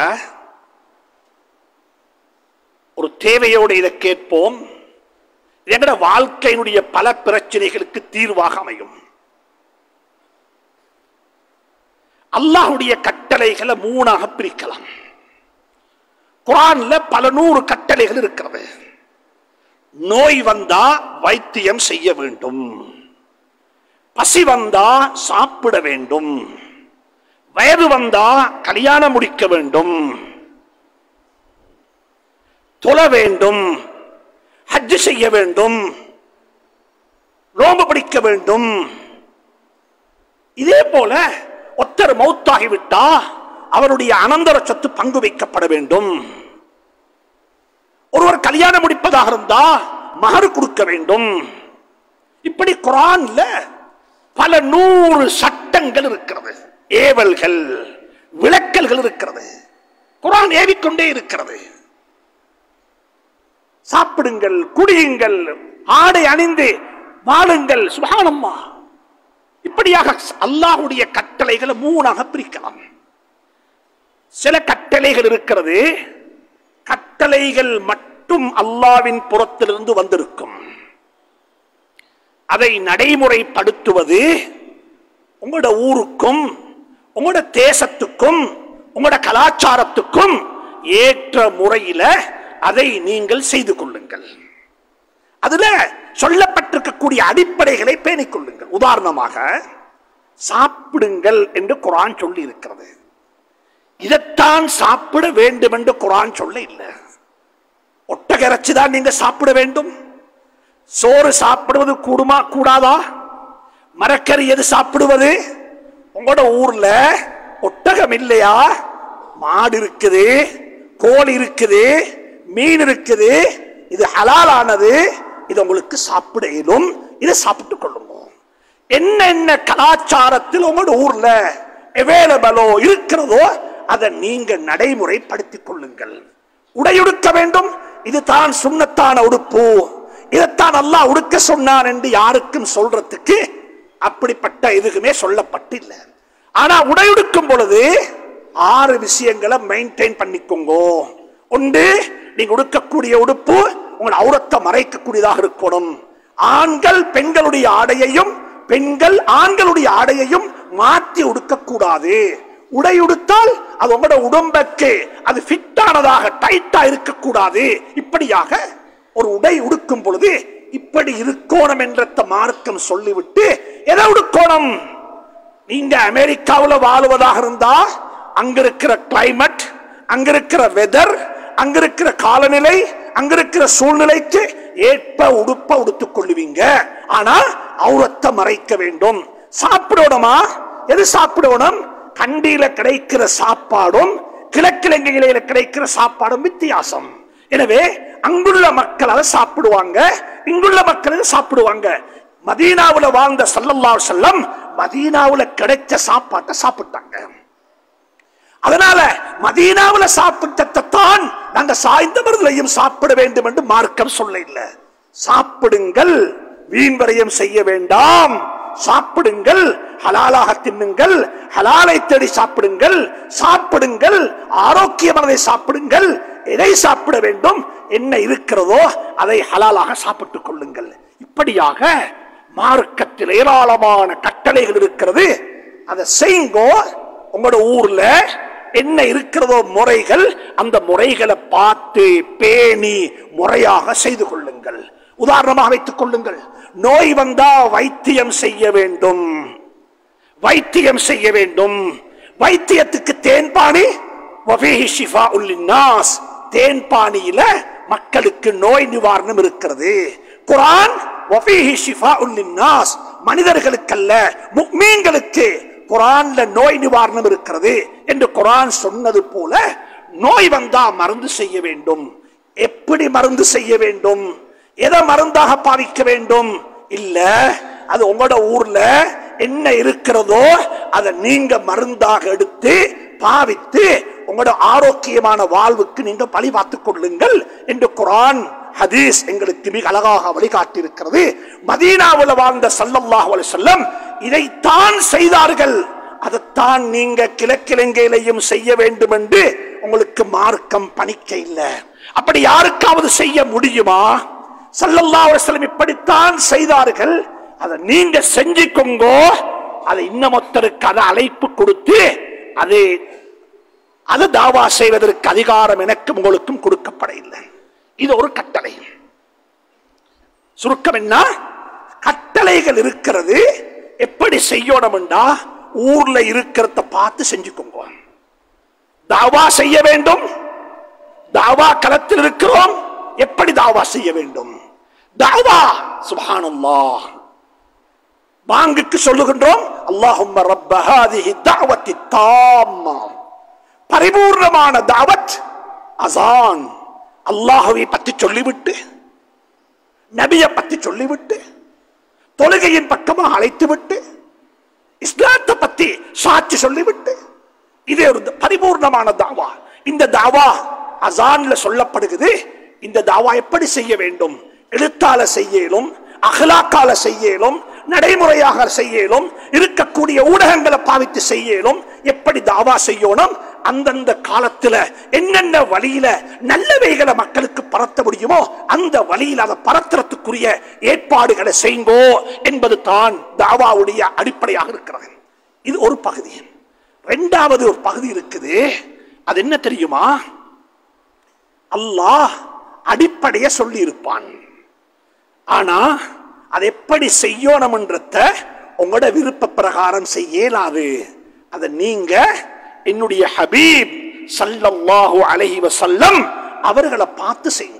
ஒரு தேவையோடு இதை கேட்போம் எங்கட வாழ்க்கையினுடைய பல பிரச்சனைகளுக்கு தீர்வாக அமையும் அல்லாஹுடைய கட்டளைகளை மூணாக பிரிக்கலாம் குரான்ல பல நூறு கட்டளைகள் இருக்கிறது நோய் வந்தா வைத்தியம் செய்ய வேண்டும் பசி வந்தா சாப்பிட வேண்டும் வயது வந்தா கல்யாணம் முடிக்க வேண்டும் தொழ வேண்டும் ஹஜ் செய்ய வேண்டும் நோம்பு பிடிக்க வேண்டும் இதே போல ஒத்தர் மௌத்தாகிவிட்டா அவருடைய அனந்தர சொத்து பங்கு வைக்கப்பட வேண்டும் ஒருவர் கல்யாணம் முடிப்பதாக இருந்தா மகர் கொடுக்க வேண்டும் இப்படி குரான்ல பல நூறு சட்டங்கள் இருக்கிறது ஏவல்கள் விளக்கல்கள் இருக்கிறது குரான் ஏவிக்கொண்டே இருக்கிறது சாப்பிடுங்கள் குடியுங்கள் ஆடை அணிந்து வாழுங்கள் சுபானம்மா இப்படியாக அல்லாஹுடைய கட்டளைகளை மூணாக பிரிக்கலாம் சில கட்டளைகள் இருக்கிறது கட்டளைகள் மட்டும் அல்லாவின் புறத்திலிருந்து வந்திருக்கும் அதை நடைமுறைப்படுத்துவது உங்களோட ஊருக்கும் உங்களோட தேசத்துக்கும் உங்களோட கலாச்சாரத்துக்கும் ஏற்ற முறையில அதை நீங்கள் செய்து கொள்ளுங்கள் அதுல சொல்லப்பட்டிருக்கக்கூடிய அடிப்படைகளை பேணிக் கொள்ளுங்கள் உதாரணமாக சாப்பிடுங்கள் என்று குரான் சொல்லி இருக்கிறது இதைத்தான் சாப்பிட வேண்டும் என்று குரான் சொல்ல இல்லை ஒட்டகரைச்சி தான் நீங்க சாப்பிட வேண்டும் சோறு சாப்பிடுவது கூடுமா கூடாதா மரக்கறி எது சாப்பிடுவது உங்களோட ஊர்ல ஒட்டகம் இல்லையா மாடு இருக்குது கோழி இருக்குது மீன் இருக்குது இது ஹலாலானது இது உங்களுக்கு சாப்பிட இயலும் இதை சாப்பிட்டுக் கொள்ளுங்க என்னென்ன கலாச்சாரத்தில் உங்களோட ஊர்ல அவைலபிளோ இருக்கிறதோ அதை நீங்க நடைமுறைப்படுத்திக் கொள்ளுங்கள் உடையுடுக்க வேண்டும் இதுதான் சுண்ணத்தான உடுப்பு இதைத்தான் அல்லாஹ் உடுக்க சொன்னான் என்று யாருக்கும் சொல்றதுக்கு அப்படிப்பட்ட எதுக்குமே சொல்லப்பட்டில்ல ஆனா உடையுடுக்கும் பொழுது ஆறு விஷயங்களை மெயின்டைன் பண்ணிக்கோங்க ஒன்று நீங்க உடுக்கக்கூடிய உடுப்பு உங்கள் அவுரத்தை மறைக்கக்கூடியதாக இருக்கணும் ஆண்கள் பெண்களுடைய ஆடையையும் பெண்கள் ஆண்களுடைய ஆடையையும் மாற்றி உடுக்கக்கூடாது உடை உடுத்தால் அது உங்களோட உடம்புக்கு அது ஃபிட்டானதாக டைட்டா இருக்கக்கூடாது இப்படியாக ஒரு உடை உடுக்கும் பொழுது இப்படி இருக்கோணம் என்ற மார்க்கம் சொல்லிவிட்டு எதை உடுக்கோணம் நீங்க அமெரிக்காவுல வாழுவதாக இருந்தா அங்க இருக்கிற கிளைமேட் அங்க இருக்கிற வெதர் அங்க இருக்கிற காலநிலை அங்க இருக்கிற சூழ்நிலைக்கு ஏற்ப உடுப்ப உடுத்துக் கொள்ளுவீங்க ஆனா அவுரத்தை மறைக்க வேண்டும் சாப்பிடணுமா எது சாப்பிடணும் கண்டியில கிடைக்கிற சாப்பாடும் கிழக்கிழங்கையில கிடைக்கிற சாப்பாடும் வித்தியாசம் எனவே அங்குள்ள மக்கள் அதை சாப்பிடுவாங்க இங்குள்ள மக்கள் அதை சாப்பிடுவாங்க மதீனாவுல வாழ்ந்த சல்லல்லாஹு செல்லம் மதீனாவுல கிடைச்ச சாப்பாட்டை சாப்பிட்டாங்க அதனால மதீனாவுல சாப்பிட்டத்தான் நாங்க சாய்ந்த மருந்துலையும் சாப்பிட வேண்டும் என்று மார்க்கம் சொல்ல இல்ல சாப்பிடுங்கள் வீண் வரையம் செய்ய வேண்டாம் சாப்பிடுங்கள் ஹலாலாக தின்னுங்கள் ஹலாலை தேடி சாப்பிடுங்கள் சாப்பிடுங்கள் ஆரோக்கியமானதை சாப்பிடுங்கள் எதை சாப்பிட வேண்டும் என்ன இருக்கிறதோ அதை ஹலாலாக சாப்பிட்டுக் கொள்ளுங்கள் இப்படியாக மார்க்கத்தில் ஏராளமான கட்டளைகள் இருக்கிறது அதை செய்யுங்கோ உங்களோட ஊர்ல என்ன இருக்கிறதோ முறைகள் அந்த முறைகளை பார்த்து பேணி முறையாக செய்து கொள்ளுங்கள் உதாரணமாக வைத்துக் கொள்ளுங்கள் நோய் வந்தா வைத்தியம் செய்ய வேண்டும் வைத்தியம் செய்ய வேண்டும் வைத்தியத்துக்கு தேன்பாணி வஃபீஹி ஷிஃபாஉல் லின்னாஸ். தேன்பாணியில மக்களுக்கு நோய் நிவாரணம் இருக்கிறது குரான் வஃபீஹி ஷிஃபாஉல் லின்னாஸ். மனிதர்களுக்கல்ல முக்மீன்களுக்கு குரான்ல நோய் நிவாரணம் இருக்கிறது என்று குரான் சொன்னது போல நோய் வந்தா மருந்து செய்ய வேண்டும் எப்படி மருந்து செய்ய வேண்டும் எதை மருந்தாக பாவிக்க வேண்டும் இல்ல அது உங்களோட ஊர்ல என்ன இருக்கிறதோ அதை நீங்க மருந்தாக எடுத்து பாவித்து உங்களோட ஆரோக்கியமான வாழ்வுக்கு நீங்க பழி பார்த்துக் கொள்ளுங்கள் என்று குரான் ஹதீஸ் எங்களுக்கு மிக அழகாக வழிகாட்டி இருக்கிறது மதீனாவுல வாழ்ந்த சல்லல்லாஹு அலைஹி வஸல்லம் இதைத்தான் செய்தார்கள் அதைத்தான் நீங்க கிழக்கிழங்கையிலையும் செய்ய வேண்டும் என்று உங்களுக்கு மார்க்கம் பணிக்க இல்லை அப்படி யாருக்காவது செய்ய முடியுமா சல்லல்லாஹு அலைஹி வஸல்லம் இப்படித்தான் செய்தார்கள் அதை நீங்க செஞ்சுக்கோங்கோ அதை இன்னமொத்தருக்கு அதை அழைப்பு கொடுத்து அது அது தாவா செய்வதற்கு அதிகாரம் எனக்கும் உங்களுக்கும் கொடுக்கப்பட இல்லை இது ஒரு கட்டளை சுருக்கம் என்ன கட்டளைகள் இருக்கிறது எப்படி செய்யணும்டா ஊர்ல இருக்கிறத பார்த்து செஞ்சுக்கோங்க தாவா செய்ய வேண்டும் தாவா களத்தில் இருக்கிறோம் எப்படி தாவா செய்ய வேண்டும் தாவா சுப்ஹானல்லாஹ் பாங்குக்கு சொல்லுகின்றோம் அல்லாஹும்ம ரப்ப ஹாதிஹி தஅவத்தி தாம்மா பரிபூர்ணமான தாவத் அசான் அல்லாஹுவை பற்றி சொல்லிவிட்டு நபியை பற்றி சொல்லிவிட்டு தொழுகையின் பக்கமாக அழைத்துவிட்டு இஸ்லாத்தை பத்தி சாட்சி சொல்லிவிட்டு இது ஒரு பரிபூர்ணமான தாவா இந்த தாவா அசான்ல சொல்லப்படுகிறது இந்த தாவா எப்படி செய்ய வேண்டும் எழுத்தால செய்யலும் அகலாக்கால செய்யலும் நடைமுறையாக செய்யலும் இருக்கக்கூடிய ஊடகங்களை பாவித்து செய்யலும் எப்படி தாவா செய்யணும் அந்தந்த காலத்துல என்னென்ன வழியில நல்லவைகளை மக்களுக்கு பரத்த முடியுமோ அந்த வழியில் அதை பரத்துறதுக்குரிய ஏற்பாடுகளை செய்யுங்கோ என்பது தான் தாவாவுடைய அடிப்படையாக இருக்கிறது இது ஒரு பகுதி ரெண்டாவது ஒரு பகுதி இருக்குது அது என்ன தெரியுமா அல்லாஹ் அடிப்படைய சொல்லி இருப்பான் ஆனா அது எப்படி செய்யணும்ன்றத உங்களோட விருப்ப பிரகாரம் செய்யலாது அதை நீங்க என்னுடைய ஹபீப் சல்லல்லாஹு அலைஹி வஸல்லம் அவர்களை பார்த்து செய்யுங்க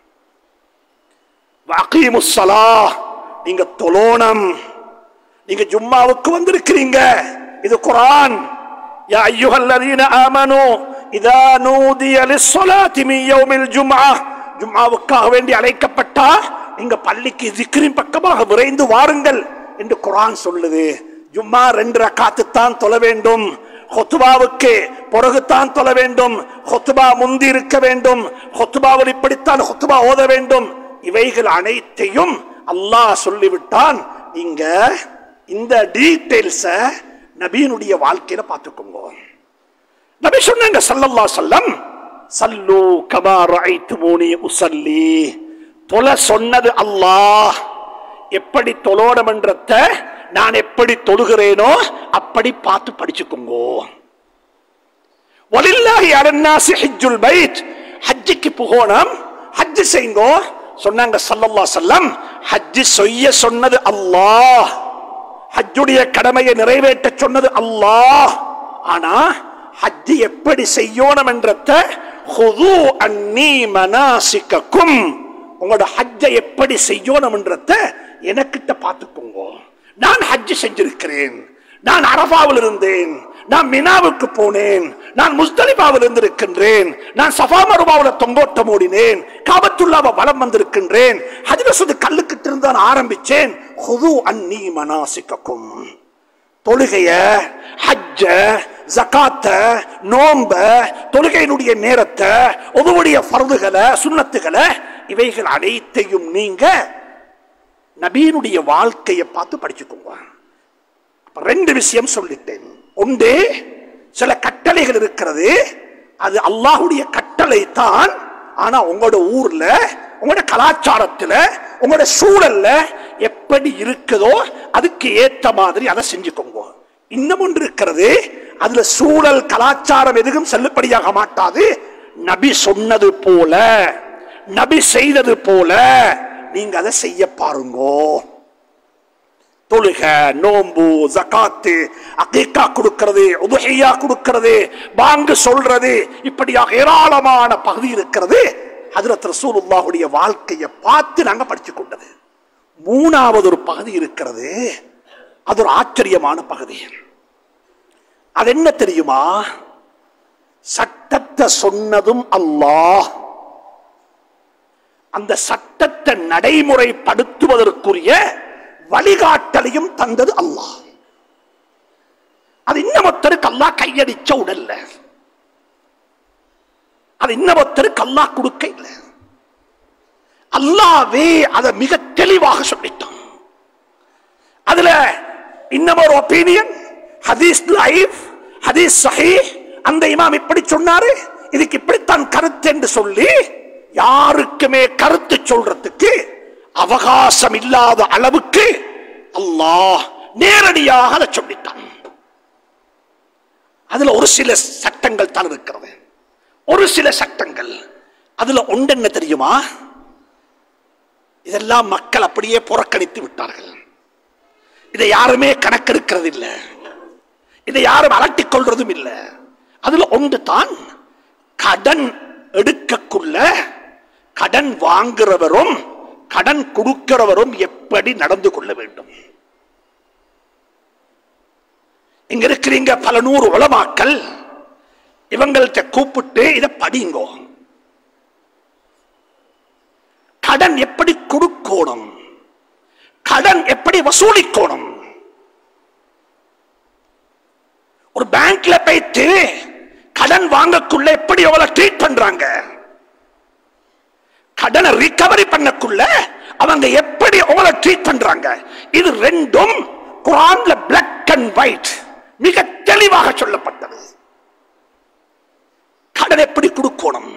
வகீமுஸ் ஸலாஹ் நீங்க தொலோனம் நீங்க ஜும்மாவுக்கு வந்திருக்கிறீங்க இது குர்ஆன் யா அய்யுஹல்லதீன ஆமனூ இதா நூதிய லிஸ்ஸலாத்தி மின் யௌமில் ஜும்ஆ ஜும்மாவுக்காக வேண்டி அழைக்கப்பட்டா நீங்க பள்ளிக்கு திக்ரின் பக்கமாக விரைந்து வாருங்கள் என்று குரான் சொல்லுது ஜும்மா ரெண்டு ரக்காத்து தான் தொழ வேண்டும் ஹொத்துபாவுக்கு பிறகுத்தான் தொழ வேண்டும் ஹொத்துபா முந்தி இருக்க வேண்டும் ஹொத்துபாவில் இப்படித்தான் ஹொத்துபா ஓத வேண்டும் இவைகள் அனைத்தையும் அல்லாஹ் சொல்லிவிட்டான் நீங்க இந்த டீடைல்ஸ நபியினுடைய வாழ்க்கையில பார்த்துக்கோங்க நபி சொன்னாங்க சல்லல்லா சொல்லம் சல்லு கமா ரஐத்துமூனி உசல்லி தொலை சொன்னது அல்லாஹ் எப்படி தொழோடமன்றத நான் எப்படி தொழுகிறேனோ அப்படி பார்த்து படிச்சுக்கோங்க வலில்லாஹி அலன்னாசி ஹஜ்ஜுல் பைத் ஹஜ்ஜுக்கு போகணும் ஹஜ் செய்யுங்க சொன்னாங்க சல்லல்லா சொல்லம் ஹஜ் செய்ய சொன்னது அல்லாஹ் ஹஜ்ஜுடைய கடமையை நிறைவேற்ற சொன்னது அல்லாஹ் ஆனா ஹஜ் எப்படி செய்யணும் என்றத ஹுது அன்னி மனாசிக்கக்கும் உங்களோட ஹஜ்ஜை எப்படி செய்யணும் என்றத எனக்கிட்ட பார்த்துக்கோங்க நான் ஹஜ் செஞ்சிருக்கிறேன் நான் அரபாவில் இருந்தேன் நான் மினாவுக்கு போனேன் நான் முஸ்தலிபாவில் இருந்திருக்கின்றேன் நான் சஃபா மருபாவில் தொங்கோட்டம் ஓடினேன் காபத்துல்லாவை வலம் வந்திருக்கின்றேன் ஹஜ்ர சுது கல்லுக்கிட்டு இருந்து நான் ஆரம்பிச்சேன் ஹுது அன்னி மனாசிக்கக்கும் தொழுகைய ஹஜ்ஜ ஜகாத்த நோம்ப தொழுகையினுடைய நேரத்தை உதவுடைய பருதுகளை சுண்ணத்துகளை இவைகள் அனைத்தையும் நீங்க நபீனுடைய வாழ்க்கையை பார்த்து படிச்சுக்கோங்க அப்ப ரெண்டு விஷயம் சொல்லிட்டேன் ஒன்று சில கட்டளைகள் இருக்கிறது அது அல்லாஹுடைய கட்டளை தான் ஆனா உங்களோட ஊர்ல உங்களோட கலாச்சாரத்துல உங்களோட சூழல்ல எப்படி இருக்குதோ அதுக்கு ஏத்த மாதிரி அதை செஞ்சுக்கோங்க இன்னும் ஒன்று இருக்கிறது அதுல சூழல் கலாச்சாரம் எதுவும் செல்லுபடியாக மாட்டாது நபி சொன்னது போல நபி செய்தது போல நீங்க அதை செய்ய பாருங்கோ தொழுக நோம்பு ஜகாத்து அகீக்கா கொடுக்கிறது உதுஹையா கொடுக்கிறது பாங்கு சொல்றது இப்படியாக ஏராளமான பகுதி இருக்கிறது ஹஜரத் ரசூலுல்லாஹுடைய வாழ்க்கையை பார்த்து நாங்க படிச்சு கொண்டது மூணாவது ஒரு பகுதி இருக்கிறது அது ஒரு ஆச்சரியமான பகுதி அது என்ன தெரியுமா சட்டத்தை சொன்னதும் அல்லாஹ் அந்த சட்டத்தை நடைமுறைப்படுத்துவதற்குரிய வழிகாட்டலையும் தந்தது அல்லாஹ் அது இன்னமொத்தருக்கு அல்லாஹ் கையடிச்ச உடல்ல அது இன்னமொத்தருக்கு அல்லாஹ் கொடுக்க இல்லை அல்லாவே அதை மிக தெளிவாக சொல்லிட்டான் அதுல இன்னும் ஒரு ஒப்பீனியன் ஹதீஸ் லைஃப் ஹதீஸ் சஹி அந்த இமாம் இப்படி சொன்னாரு இதுக்கு இப்படித்தான் கருத்து என்று சொல்லி யாருக்குமே கருத்து சொல்றதுக்கு அவகாசம் இல்லாத அளவுக்கு அல்லாஹ் நேரடியாக அதை சொல்லிட்டான் அதுல ஒரு சில சட்டங்கள் தான் இருக்கிறது ஒரு சில சட்டங்கள் அதுல ஒன்று என்ன தெரியுமா இதெல்லாம் மக்கள் அப்படியே புறக்கணித்து விட்டார்கள் இதை யாருமே கணக்கெடுக்கிறது இல்லை இதை யாரும் அலட்டிக் கொள்றதும் இல்லை அதுல ஒன்று தான் கடன் எடுக்கக்குள்ள கடன் வாங்குறவரும் கடன் கொடுக்கிறவரும் எப்படி நடந்து கொள்ள வேண்டும் இங்க இருக்கிறீங்க பல நூறு உளமாக்கல் இவங்கள்ட்ட கூப்பிட்டு இதை படிங்கோ கடன் எப்படி கொடுக்கணும் கடன் எப்படி வசூலிக்கணும் ஒரு பேங்க்ல போயிட்டு கடன் வாங்கக்குள்ள எப்படி எவ்வளவு ட்ரீட் பண்றாங்க கடனை ரிகவரி பண்ணக்குள்ள அவங்க எப்படி எவ்வளவு ட்ரீட் பண்றாங்க இது ரெண்டும் குரான்ல பிளாக் அண்ட் ஒயிட் மிக தெளிவாக சொல்லப்பட்டது கடன் எப்படி கொடுக்கணும்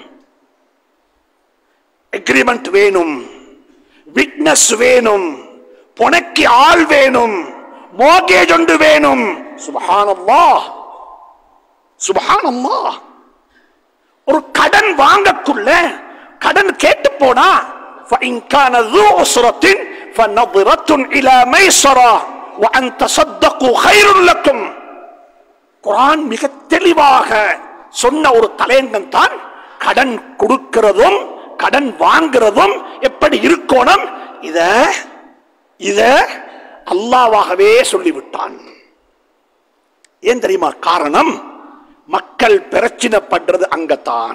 எக்ரிமெண்ட் வேணும் விட்னஸ் வேணும் பொனக்கு ஆள் வேணும் மோகேஜ் ஒன்று வேணும் சுபஹானல்லா சுபஹானல்லா ஒரு கடன் வாங்கக்குள்ள கடன் கேட்டு போனா فإن كان ذو عسرة فنظرة إلى ميسرة وأن تصدقوا خير لكم குரான் மிக தெளிவாக சொன்ன ஒரு தலையங்கம் தான் கடன் கொடுக்கிறதும் கடன் வாங்குறதும் எப்படி இருக்கணும் இத இத அல்லாவாகவே சொல்லிவிட்டான் ஏன் தெரியுமா காரணம் மக்கள் பிரச்சினைப்படுறது அங்கத்தான்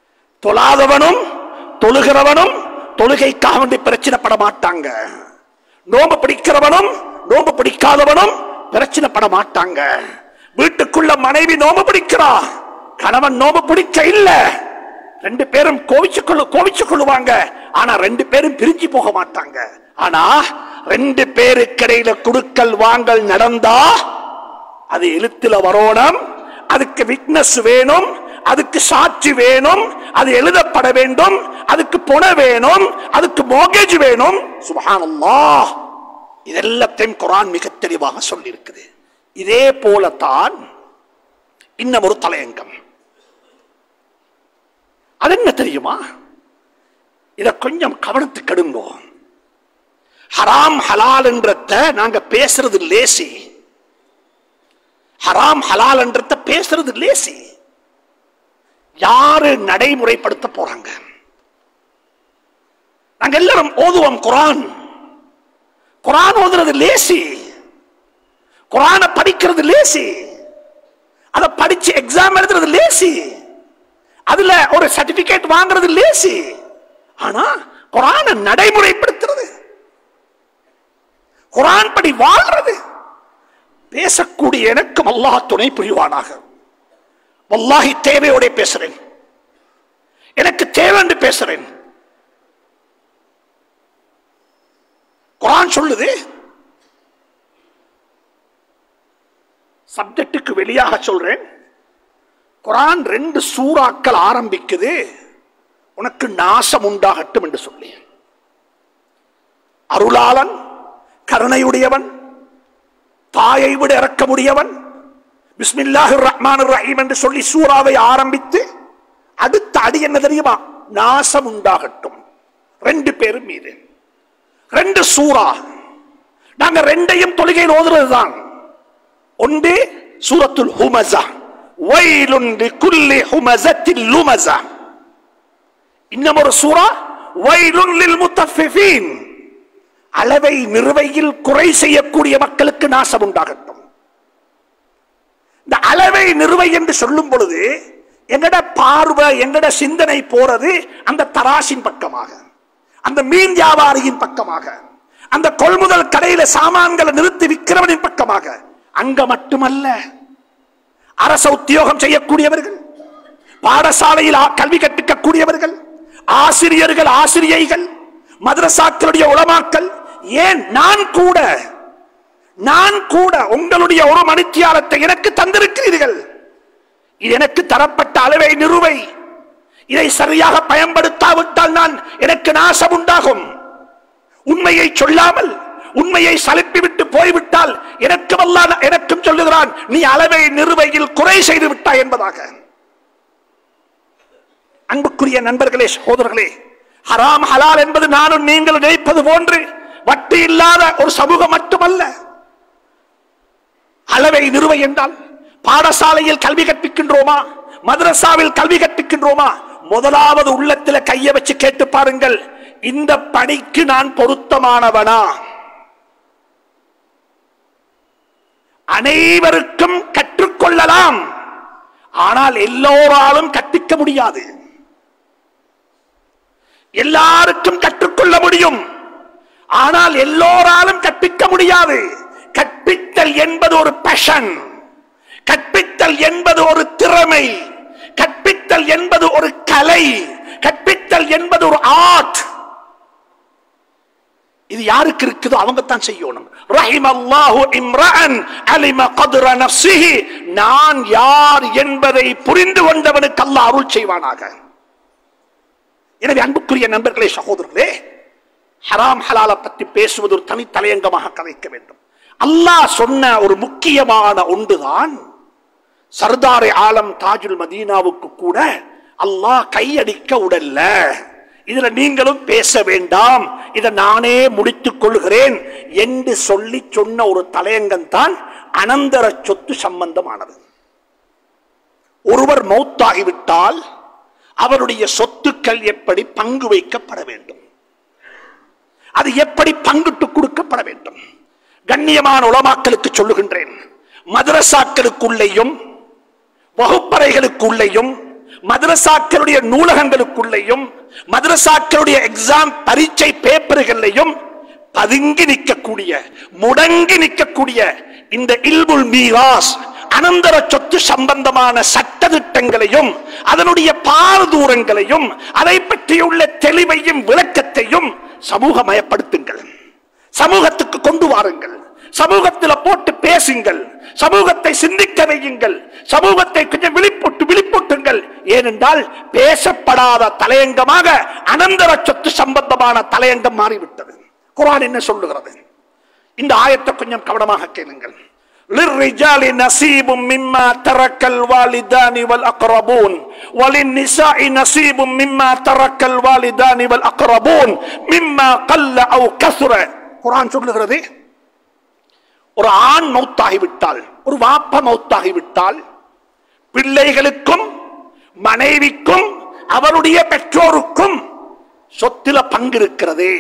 தொழாதவனும் தொழுகிறவனும் தொழுகைக்காக வேண்டி பிரச்சனைப்பட மாட்டாங்க நோம்பு பிடிக்கிறவனும் நோம்பு பிடிக்காதவனும் பிரச்சனைப்பட மாட்டாங்க வீட்டுக்குள்ள மனைவி நோம்பு பிடிக்கிறா கணவன் நோம்பு பிடிக்க இல்ல ரெண்டு பேரும் கோவிச்சு கொள்ளு கோவிச்சு கொள்ளுவாங்க ஆனா ரெண்டு பேரும் பிரிஞ்சு போக மாட்டாங்க ஆனா ரெண்டு பேருக்கு இடையில குடுக்கல் வாங்கல் நடந்தா அது எழுத்துல வரணும் அதுக்கு விட்னஸ் வேணும் அதுக்கு சாட்சி வேணும் அது எழுதப்பட வேண்டும் அதுக்கு புன வேணும் அதுக்கு மோகேஜ் வேணும் சுபஹானல்லாஹ் இதெல்லாத்தையும் குரான் மிக தெளிவாக சொல்லி இருக்குது இதே போலத்தான் இன்னும் ஒரு தலையங்கம் அது என்ன தெரியுமா இத கொஞ்சம் கவனத்துக்கு எடுங்கோ ஹராம் ஹலால் என்றத நாங்க பேசுறது லேசி ஹராம் ஹலால் என்றத பேசுறது லேசி யாரு நடைமுறைப்படுத்த போறாங்க நாங்க எல்லாரும் ஓதுவோம் குரான் குரான் ஓதுறது லேசி குரானை படிக்கிறது லேசி அதை படிச்சு எக்ஸாம் எழுதுறது லேசி அதுல ஒரு சர்டிபிகேட் வாங்குறது லேசி ஆனா குரானை நடைமுறைப்படுத்துறது குரான் படி வாழ்றது பேசக்கூடிய எனக்கும் அல்லாஹ் துணை புரிவானாக வல்லாஹி தேவையோட பேசுறேன் எனக்கு தேவை என்று பேசுறேன் குரான் சொல்லுது சப்ஜெக்டுக்கு வெளியாக சொல்றேன் குரான் ரெண்டு சூறாக்கள் ஆரம்பிக்குது உனக்கு நாசம் உண்டாகட்டும் என்று சொல்லி அருளாளன் கருணையுடையவன் தாயை விட இறக்கமுடையவன் பிஸ்மில்லாஹு ரஹ்மான் ரஹீம் என்று சொல்லி சூறாவை ஆரம்பித்து அடுத்த அடி என்ன தெரியுமா நாசம் உண்டாகட்டும் ரெண்டு பேரும் மீது ரெண்டு சூறா நாங்க ரெண்டையும் தொழுகையில் ஓதுறதுதான் ஒன்று சூரத்துல் ஹுமஸா வைலுன் லிகுல்லி ஹுமஸத்தின் லுமஸா இன்னும் ஒரு சூரா வைலுன் லில் முத்தஃபிஃபீன் அளவை நிறுவையில் குறை செய்யக்கூடிய மக்களுக்கு நாசம் உண்டாகட்டும் இந்த அளவை நிறுவை என்று சொல்லும் பொழுது எங்கட பார்வை எங்கட சிந்தனை போறது அந்த தராசின் பக்கமாக அந்த மீன் வியாபாரியின் பக்கமாக அந்த கொள்முதல் கடையில சாமான்களை நிறுத்தி விற்கிறவனின் பக்கமாக அங்க மட்டுமல்ல அரச உத்தியோகம் செய்யக்கூடியவர்கள் பாடசாலையில் ஆ- கல்வி கற்பிக்கக்கூடியவர்கள் ஆசிரியர்கள் ஆசிரியைகள் மதரசாக்களுடைய உலமாக்கள் ஏன் நான் கூட நான் கூட உங்களுடைய ஒரு மணித்தியாலத்தை எனக்கு தந்திருக்கிறீர்கள் இது எனக்கு தரப்பட்ட அளவை நிறுவை இதை சரியாக பயன்படுத்தாவிட்டால் நான் எனக்கு நாசம் உண்டாகும் உண்மையை சொல்லாமல் உண்மையை சலிப்பிவிட்டு போய்விட்டால் எனக்கு வல்ல எனக்கும் சொல்லுகிறான் நீ அளவை நிறுவையில் குறை செய்து விட்டாய் என்பதாக அன்புக்குரிய நண்பர்களே சகோதரர்களே ஹராம் ஹலால் என்பது நானும் நீங்கள் நினைப்பது போன்று வட்டி இல்லாத ஒரு சமூகம் மட்டுமல்ல அளவை நிறுவை என்றால் பாடசாலையில் கல்வி கற்பிக்கின்றோமா மதரசாவில் கல்வி கற்பிக்கின்றோமா முதலாவது உள்ளத்தில் கையை வச்சு கேட்டு பாருங்கள் இந்த பணிக்கு நான் பொருத்தமானவனா அனைவருக்கும் கற்றுக்கொள்ளலாம் ஆனால் எல்லோராலும் கற்பிக்க முடியாது எல்லாருக்கும் கற்றுக்கொள்ள முடியும் ஆனால் எல்லோராலும் கற்பிக்க முடியாது கற்பித்தல் என்பது ஒரு பேஷன் கற்பித்தல் என்பது ஒரு திறமை கற்பித்தல் என்பது ஒரு கலை கற்பித்தல் என்பது ஒரு ஆர்ட் இது யாருக்கு இருக்குதோ அவங்க தான் செய்யணும் ரஹிம் அல்லாஹு இம்ரான் அலிம கதுர நஃப்ஸிஹி நான் யார் என்பதை புரிந்து கொண்டவனுக்கு அல்லாஹ் அருள் செய்வானாக எனவே அன்புக்குரிய நண்பர்களே சகோதரர்களே ஹராம் ஹலால பற்றி பேசுவது ஒரு தனி தலையங்கமாக கதைக்க வேண்டும் அல்லாஹ் சொன்ன ஒரு முக்கியமான ஒன்றுதான் சர்தார் ஆலம் தாஜுல் மதீனாவுக்கு கூட அல்லாஹ் கையடிக்க உடல்ல இதுல நீங்களும் பேச வேண்டாம் இதை நானே முடித்துக் கொள்கிறேன் என்று சொல்லி சொன்ன ஒரு தலையங்கம் தான் அனந்தர சொத்து சம்பந்தமானது ஒருவர் மௌத்தாகிவிட்டால் அவருடைய சொத்துக்கள் எப்படி பங்கு வைக்கப்பட வேண்டும் அது எப்படி பங்கிட்டு கொடுக்கப்பட வேண்டும் கண்ணியமான உலமாக்களுக்கு சொல்லுகின்றேன் மதரசாக்களுக்குள்ளேயும் வகுப்பறைகளுக்குள்ளேயும் மதரசாக்களுடைய நூலகங்களுக்குள்ளேயும் மதரசாக்களுடைய எக்ஸாம் பரீட்சை பேப்பர்களையும் பதுங்கி நிற்கக்கூடிய முடங்கி நிற்கக்கூடிய இந்த இல்புல் மீராஸ் அனந்தர சொத்து சம்பந்தமான சட்டதிட்டங்களையும் அதனுடைய பாரதூரங்களையும் அதை பற்றியுள்ள தெளிவையும் விளக்கத்தையும் சமூகமயப்படுத்துங்கள் சமூகத்துக்கு கொண்டு வாருங்கள் சமூகத்தில் போட்டு பேசுங்கள் சமூகத்தை சிந்திக்க வையுங்கள் சமூகத்தை கொஞ்சம் விழிப்போட்டு விழிப்பூட்டுங்கள் ஏனென்றால் பேசப்படாத தலையங்கமாக அனந்தர சொத்து சம்பந்தமான தலையங்கம் மாறிவிட்டது குர்ஆன் என்ன சொல்லுகிறது இந்த ஆயத்தை கொஞ்சம் கவனமாக கேளுங்கள் للرجال نصيب مما ترك الوالدان والأقربون وللنساء نصيب مما ترك الوالدان والأقربون مما قل أو كثر குர்ஆன் சொல்லுகிறது ஒரு ஆண் மௌத்தாகிவிட்டால் ஒரு வாப்ப மௌத்தாகிவிட்டால் பிள்ளைகளுக்கும் மனைவிக்கும் அவருடைய பெற்றோருக்கும் சொத்தில பங்கு இருக்கிறது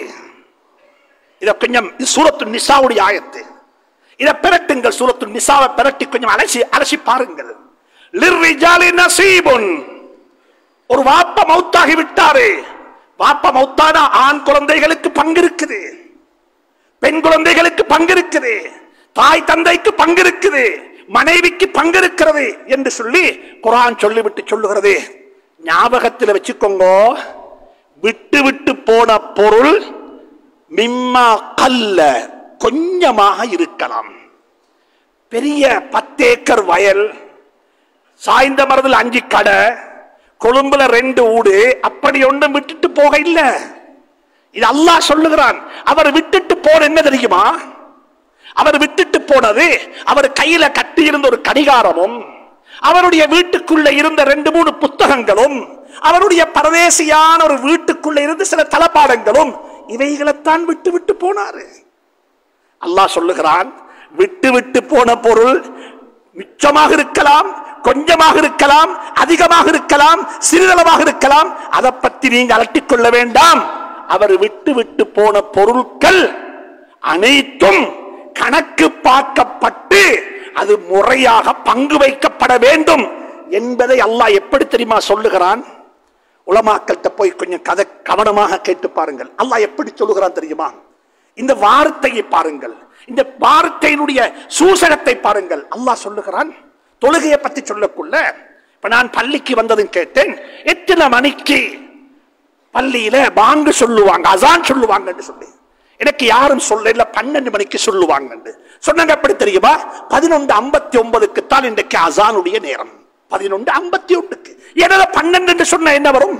இத கொஞ்சம் இது சூரத்து நிசாவுடைய ஆயத்து இத பிரட்டுங்கள் சூரத்து நிசாவை பிரட்டி கொஞ்சம் அலசி அலசி பாருங்கள் லிர்ரிஜாலி நசீபுன் ஒரு வாப்ப மௌத்தாகி விட்டாரு வாப்ப மௌத்தானா ஆண் குழந்தைகளுக்கு பங்கு இருக்குது பெண் குழந்தைகளுக்கு பங்கு இருக்குது தாய் தந்தைக்கு பங்கு இருக்குது மனைவிக்கு பங்கு இருக்கிறது என்று சொல்லி குரான் சொல்லிவிட்டு சொல்லுகிறது ஞாபகத்தில் வச்சுக்கோங்க விட்டு விட்டு போன பொருள் மிம்மா கல்ல கொஞ்சமாக இருக்கலாம் பெரிய பத்தேக்கர் வயல் சாய்ந்த மரத்தில் அஞ்சு கடை கொழும்புல ரெண்டு ஊடு அப்படி ஒன்றும் விட்டுட்டு போக இல்ல இது அல்லாஹ் சொல்லுகிறான் அவர் விட்டுட்டு போன என்ன தெரியுமா அவர் விட்டுட்டு போனது அவர் கையில கட்டி இருந்த ஒரு கடிகாரமும் அவருடைய வீட்டுக்குள்ள இருந்த ரெண்டு மூணு புத்தகங்களும் அவருடைய பரதேசியான ஒரு வீட்டுக்குள்ள இருந்து சில தளபாடங்களும் இவைகளைத்தான் விட்டு விட்டு போனாரு அல்லாஹ் சொல்லுகிறான் விட்டு விட்டு போன பொருள் மிச்சமாக இருக்கலாம் கொஞ்சமாக இருக்கலாம் அதிகமாக இருக்கலாம் சிறிதளவாக இருக்கலாம் அதை பத்தி நீங்க அலட்டிக் கொள்ள வேண்டாம் அவர் விட்டு விட்டு போன பொருட்கள் அனைத்தும் கணக்கு பார்க்கப்பட்டு அது முறையாக பங்கு வைக்கப்பட வேண்டும் என்பதை அல்லாஹ் எப்படி தெரியுமா சொல்லுகிறான் உலமாக்கள்கிட்ட போய் கொஞ்சம் கதை கவனமாக கேட்டு பாருங்கள் அல்லாஹ் எப்படி சொல்லுகிறான் தெரியுமா இந்த வார்த்தையை பாருங்கள் இந்த வார்த்தையினுடைய சூசகத்தை பாருங்கள் அல்லாஹ் சொல்லுகிறான் தொழுகையை பத்தி சொல்லக்குள்ள இப்ப நான் பள்ளிக்கு வந்ததும் கேட்டேன் எத்தனை மணிக்கு பள்ளியில பாங்கு சொல்லுவாங்க அசான் சொல்லுவாங்கன்னு சொல்லி எனக்கு யாரும் சொல்ல இல்ல பன்னெண்டு மணிக்கு சொல்லுவாங்க சொன்னாங்க எப்படி தெரியுமா பதினொன்று ஐம்பத்தி ஒன்பதுக்கு தான் இன்றைக்கு அசானுடைய நேரம் பதினொன்று ஐம்பத்தி ஒன்றுக்கு ஏன்னா பன்னெண்டு என்று சொன்ன என்ன வரும்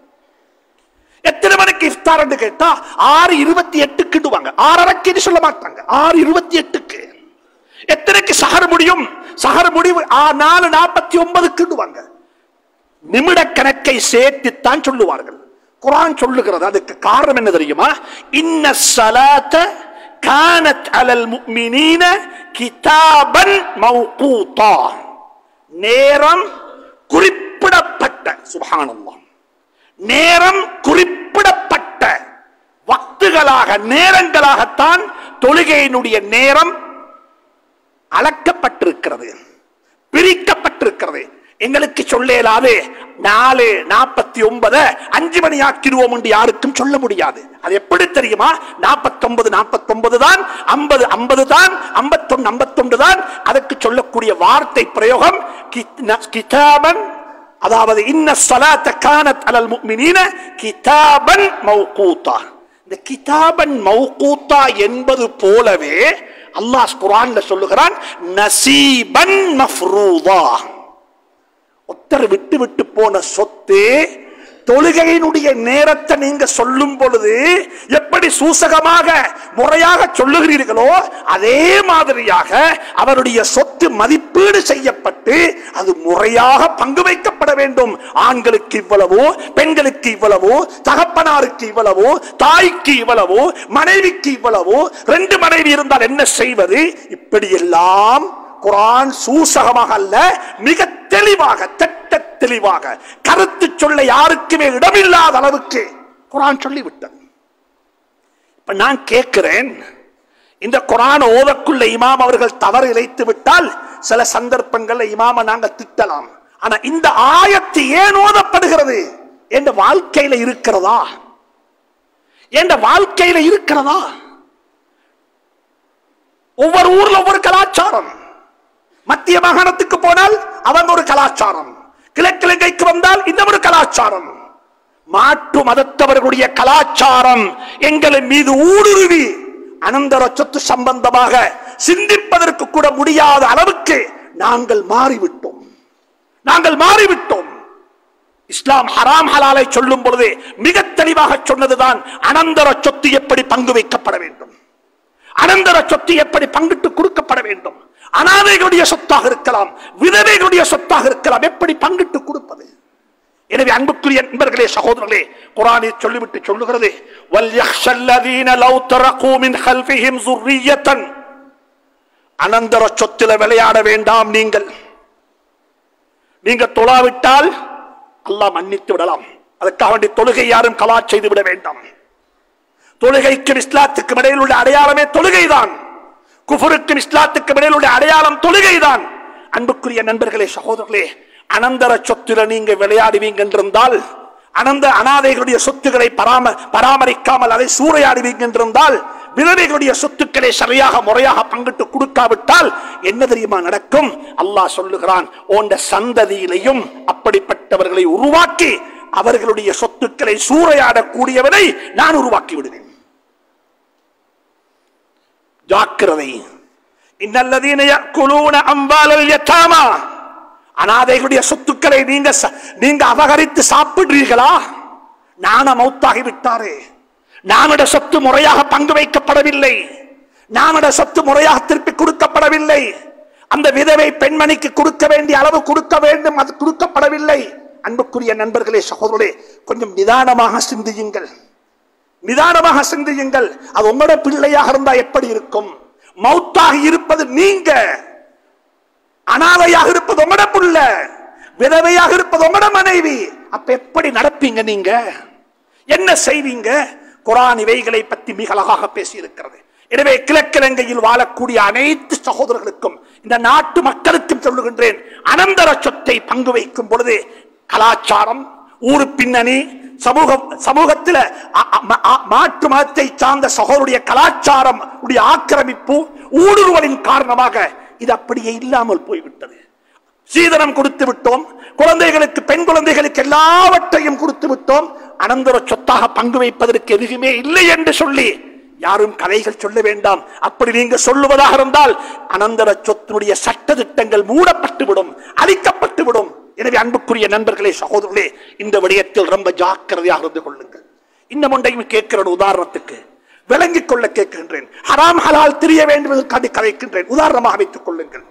எத்தனை மணிக்கு இஃப்தார் என்று கேட்டா ஆறு இருபத்தி எட்டுக்குடுவாங்க ஆறரைக்கு சொல்ல மாட்டாங்க ஆறு இருபத்தி எட்டுக்கு எத்தனைக்கு சஹர் முடியும் சஹர் முடிவு ஆ- நாலு நாற்பத்தி ஒன்பதுக்குடுவாங்க நிமிட கணக்கை சேர்த்துத்தான் சொல்லுவார்கள் குரான் சொல்லுகிறது அதுக்கு காரணம் என்ன தெரியுமா இன்ன சலாத்த கானத் அலல் முஃமினீன கிதாபன் மௌகூதா நேரம் குறிப்பிடப்பட்ட சுப்ஹானல்லாஹ் நேரம் குறிப்பிடப்பட்ட வக்துகளாக நேரங்களாகத்தான் தொழுகையினுடைய நேரம் அளக்கப்பட்டிருக்கிறது பிரிக்கப்பட்டிருக்கிறது எங்களுக்கு சொல்ல இயலாது நாலு நாற்பத்தி ஒன்பது அஞ்சு மணி ஆக்கிடுவோம் என்று யாருக்கும் சொல்ல முடியாது அது எப்படி தெரியுமா நாற்பத்தி ஒன்பது நாற்பத்தி ஒன்பது தான் ஐம்பது ஐம்பது தான் ஐம்பத்தொன்னு ஐம்பத்தொன்று தான் அதுக்கு சொல்லக்கூடிய வார்த்தை பிரயோகம் கித்- கிதாபன் அதாவது இன்ன ஸலாத்த கானத் அலல் முஃமினீன கிதாபன் மௌகூத்தா இந்த கிதாபன் மௌகூத்தா என்பது போலவே அல்லாஹ் குர்ஆன்ல சொல்லுகிறான் நசீபன் மஃப்ரூதா ஒத்தர் விட்டு விட்டு போன சொத்து தொழுகையினுடைய நேரத்தை நீங்க சொல்லும் பொழுது எப்படி சூசகமாக முறையாக சொல்லுகிறீர்களோ அதே மாதிரியாக அவருடைய சொத்து மதிப்பீடு செய்யப்பட்டு அது முறையாக பங்கு வைக்கப்பட வேண்டும் ஆண்களுக்கு இவ்வளவோ பெண்களுக்கு இவ்வளவோ தகப்பனாருக்கு இவ்வளவோ தாய்க்கு இவ்வளவோ மனைவிக்கு இவ்வளவோ ரெண்டு மனைவி இருந்தால் என்ன செய்வது இப்படி எல்லாம் குரான் சூசகமாக அல்ல மிக தெளிவாக திட்ட தெளிவாக கருத்து சொல்ல யாருக்குமே இடமில்லாத அளவுக்கு குரான் சொல்லிவிட்டது இப்ப நான் கேட்கிறேன் இந்த குரான் ஓதக்குள்ள இமாம் அவர்கள் தவறு இழைத்து விட்டால் சில சந்தர்ப்பங்கள்ல இமாம நாங்க திட்டலாம் ஆனா இந்த ஆயத்து ஏன் ஓதப்படுகிறது என்ற வாழ்க்கையில இருக்கிறதா என்ற வாழ்க்கையில இருக்கிறதா ஒவ்வொரு ஊர்ல ஒவ்வொரு கலாச்சாரம் மத்திய மாகாணத்துக்கு போனால் அவங்க ஒரு கலாச்சாரம் கிழக்கிழங்கைக்கு வந்தால் இந்த ஒரு கலாச்சாரம் மாற்று மதத்தவர்களுடைய கலாச்சாரம் எங்களின் மீது ஊடுருவி அனந்தர சொத்து சம்பந்தமாக சிந்திப்பதற்கு கூட முடியாத அளவுக்கு நாங்கள் மாறிவிட்டோம் நாங்கள் மாறிவிட்டோம் இஸ்லாம் ஹராம் ஹலாலை சொல்லும் பொழுது மிக தெளிவாக சொன்னதுதான் அனந்தர சொத்து எப்படி பங்கு வைக்கப்பட வேண்டும் அனந்தர சொத்து எப்படி பங்கிட்டு கொடுக்கப்பட வேண்டும் அனாதைகளுடைய சொத்தாக இருக்கலாம் விதவைகளுடைய சொத்தாக இருக்கலாம் எப்படி பங்கிட்டு கொடுப்பது எனவே அன்புக்குரிய நண்பர்களே சகோதரர்களே குரானில் சொல்லிவிட்டு சொல்லுகிறது வல்யஹ்ஷல்லதீன லவ் தரகூ மின் ஹல்ஃபிஹிம் ஸுர்ரியத்தன் அனந்தர சொத்தில விளையாட வேண்டாம் நீங்கள் நீங்க தொழாவிட்டால் அல்லாஹ் மன்னித்து விடலாம் அதுக்காக வேண்டி தொழுகை யாரும் கலா செய்து விட வேண்டாம் தொழுகைக்கும் இஸ்லாத்துக்கும் இடையில் உள்ள அடையாளமே தொழுகைதான் குஃபருக்கும் இஸ்லாத்துக்கும் இடையில் உள்ள அடையாளம் தொழுகைதான் அன்புக்குரிய நண்பர்களே சகோதரர்களே அனந்தர சொத்துல நீங்க விளையாடுவீங்க என்றிருந்தால் அனந்த அனாதைகளுடைய சொத்துக்களை பராம பராமரிக்காமல் அதை சூறையாடுவீங்க என்றிருந்தால் விதவைகளுடைய சொத்துக்களை சரியாக முறையாக பங்கிட்டு கொடுக்காவிட்டால் என்ன தெரியுமா நடக்கும் அல்லாஹ் சொல்லுகிறான் ஓண்ட சந்ததியிலையும் அப்படிப்பட்டவர்களை உருவாக்கி அவர்களுடைய சொத்துக்களை சூறையாடக்கூடியவனை நான் உருவாக்கி விடுவேன் ஜாக்கிரதை இன்னல்லதீன யக்குலூன அம்வாலல் யதாமா அனாதைகளுடைய சொத்துக்களை நீங்க ச- நீங்க அபகரித்து சாப்பிடுறீர்களா நான மௌத்தாகி விட்டாரே நானட சொத்து முறையாக பங்கு வைக்கப்படவில்லை நானட சொத்து முறையாக திருப்பி கொடுக்கப்படவில்லை அந்த விதவை பெண்மணிக்கு கொடுக்க வேண்டிய அளவு கொடுக்க வேண்டும் அது கொடுக்கப்படவில்லை அன்புக்குரிய நண்பர்களே சகோதரர்களே கொஞ்சம் நிதானமாக சிந்தியுங்கள் நிதானமாக சிந்தியுங்கள் அது உங்களோட பிள்ளையாக இருந்தா எப்படி இருக்கும் மௌத்தாக இருப்பது நீங்க அனாதையாக இருப்பது உங்களோட புள்ள விதவையாக இருப்பது உங்களோட மனைவி அப்ப எப்படி நடப்பீங்க நீங்க என்ன செய்வீங்க குரான் இவைகளை பற்றி மிக அழகாக பேசி இருக்கிறது எனவே கிழக்கிழங்கையில் வாழக்கூடிய அனைத்து சகோதரர்களுக்கும் இந்த நாட்டு மக்களுக்கும் சொல்லுகின்றேன் அனந்தர சொத்தை பங்கு வைக்கும் பொழுது கலாச்சாரம் ஊரு பின்னணி சமூக சமூகத்தில் அ- அ- ம- அ- மாற்று மதத்தை சார்ந்த சகோதருடைய கலாச்சாரம் உடைய ஆக்கிரமிப்பு ஊடுருவலின் காரணமாக இது அப்படியே இல்லாமல் போய்விட்டது சீதனம் கொடுத்து விட்டோம் குழந்தைகளுக்கு பெண் குழந்தைகளுக்கு எல்லாவற்றையும் கொடுத்து விட்டோம் அனந்தர சொத்தாக பங்கு வைப்பதற்கு எதுவுமே இல்லை என்று சொல்லி யாரும் கதைகள் சொல்ல வேண்டாம் அப்படி நீங்க சொல்லுவதாக இருந்தால் அனந்தர சொத்தினுடைய சட்ட திட்டங்கள் மூடப்பட்டு விடும் அழிக்கப்பட்டு விடும் எனவே அன்புக்குரிய நண்பர்களே சகோதரர்களே இந்த விடயத்தில் ரொம்ப ஜாக்கிரதையாக இருந்து கொள்ளுங்கள் இன்னும் ஒன்றையும் கேட்கிற உதாரணத்துக்கு விளங்கிக் கொள்ள கேட்கின்றேன் ஹராம் ஹலால் தெரிய வேண்டும் என்பதற்காண்டி கதைக்கின்றேன் உதாரணமாக வைத்துக் கொள்ளுங்கள்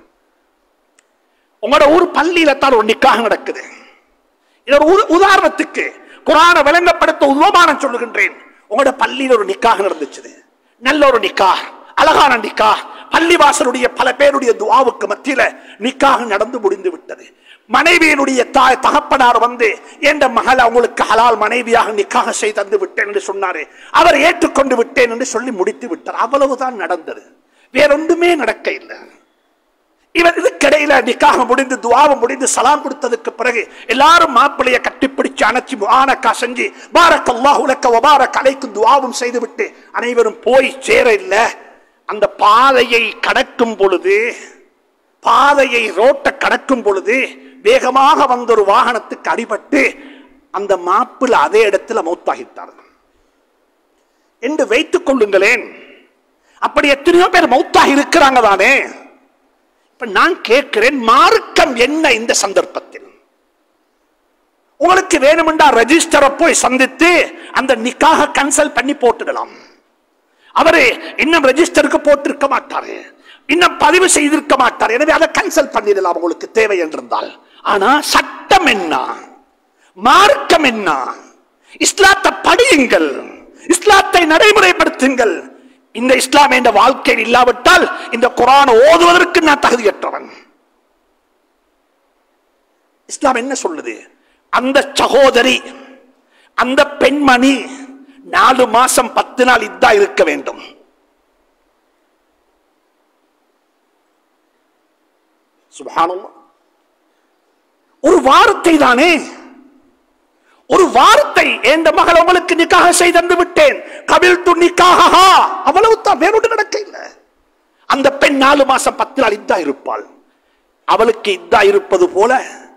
உங்களோட ஊர் பள்ளியில தான் ஒரு நிக்காக நடக்குது இது ஒரு உத- உதாரணத்துக்கு குரான விளங்கப்படுத்த உபமானம் சொல்லுகின்றேன் உங்களோட பள்ளியில் ஒரு நிக்காக நடந்துச்சு நல்ல ஒரு நிக்கா அழகான நிக்கா பள்ளிவாசலுடைய பல பேருடைய துவாவுக்கு மத்தியில நிக்காக நடந்து முடிந்து விட்டது மனைவியினுடைய தாய் தகப்பனார் வந்து என்ற மகள் அவங்களுக்கு ஹலால் மனைவியாக நிக்காக செய்து தந்து விட்டேன் என்று சொன்னாரு அவர் ஏற்றுக்கொண்டு விட்டேன் என்று சொல்லி முடித்து விட்டார் அவ்வளவுதான் நடந்தது வேறொன்றுமே நடக்க இல்லை இவர் இதுக்கிடையில நிக்காக முடிந்து துவாவும் முடிந்து சலாம் கொடுத்ததுக்கு பிறகு எல்லாரும் மாப்பிளைய கட்டிப்பிடிச்சு அணைச்சு முஆனக்கா செஞ்சு பாரக் அல்லாஹ் உலக்க வபாரக் அலைக்கும் துவாவும் செய்துவிட்டு அனைவரும் போய் சேர இல்ல அந்த பாதையை கடக்கும் பொழுது பாதையை ரோட்டை கடக்கும் பொழுது வேகமாக வந்த ஒரு வாகனத்துக்கு அடிபட்டு அந்த மாப்பிள்ள அதே இடத்துல மௌத்தாகிட்டார் என்று வைத்துக் கொள்ளுங்களேன் அப்படி எத்தனையோ பேர் மௌத்தாகி இருக்கிறாங்க தானே இப்ப நான் கேட்கிறேன் மார்க்கம் என்ன இந்த சந்தர்ப்பத்தில் உங்களுக்கு வேணுமென்றா ரெஜிஸ்டரை போய் சந்தித்து அந்த நிக்காக கேன்சல் பண்ணி போட்டுடலாம் அவரு இன்னும் ரெஜிஸ்டருக்கு போட்டிருக்க மாட்டாரு இன்னும் பதிவு செய்திருக்க மாட்டார் எனவே அதை கேன்சல் பண்ணிடலாம் உங்களுக்கு தேவை என்றிருந்தால் ஆனா சட்டம் என்ன மார்க்கம் என்ன இஸ்லாத்தை படியுங்கள் இஸ்லாத்தை நடைமுறைப்படுத்துங்கள் இந்த இஸ்லாம் என்ற வாழ்க்கையில் இல்லாவிட்டால் இந்த குரான் ஓதுவதற்கு நான் தகுதியற்றவன் இஸ்லாம் என்ன சொல்லுது அந்த சகோதரி அந்த பெண்மணி நாலு மாசம் பத்து நாள் இதா இருக்க வேண்டும் சுப்ஹானல்லாஹ். ஒரு வார்த்தை தானே ஒரு வார்த்தை எந்த மகள் உங்களுக்கு நிக்காக செய்து தந்து விட்டேன் கபில் து நிக்காகா அவ்வளவு தான் வேறொன்று நடக்க இல்லை அந்த பெண் நாலு மாசம் பத்து நாள் இதா இருப்பாள் அவளுக்கு இதா இருப்பது போல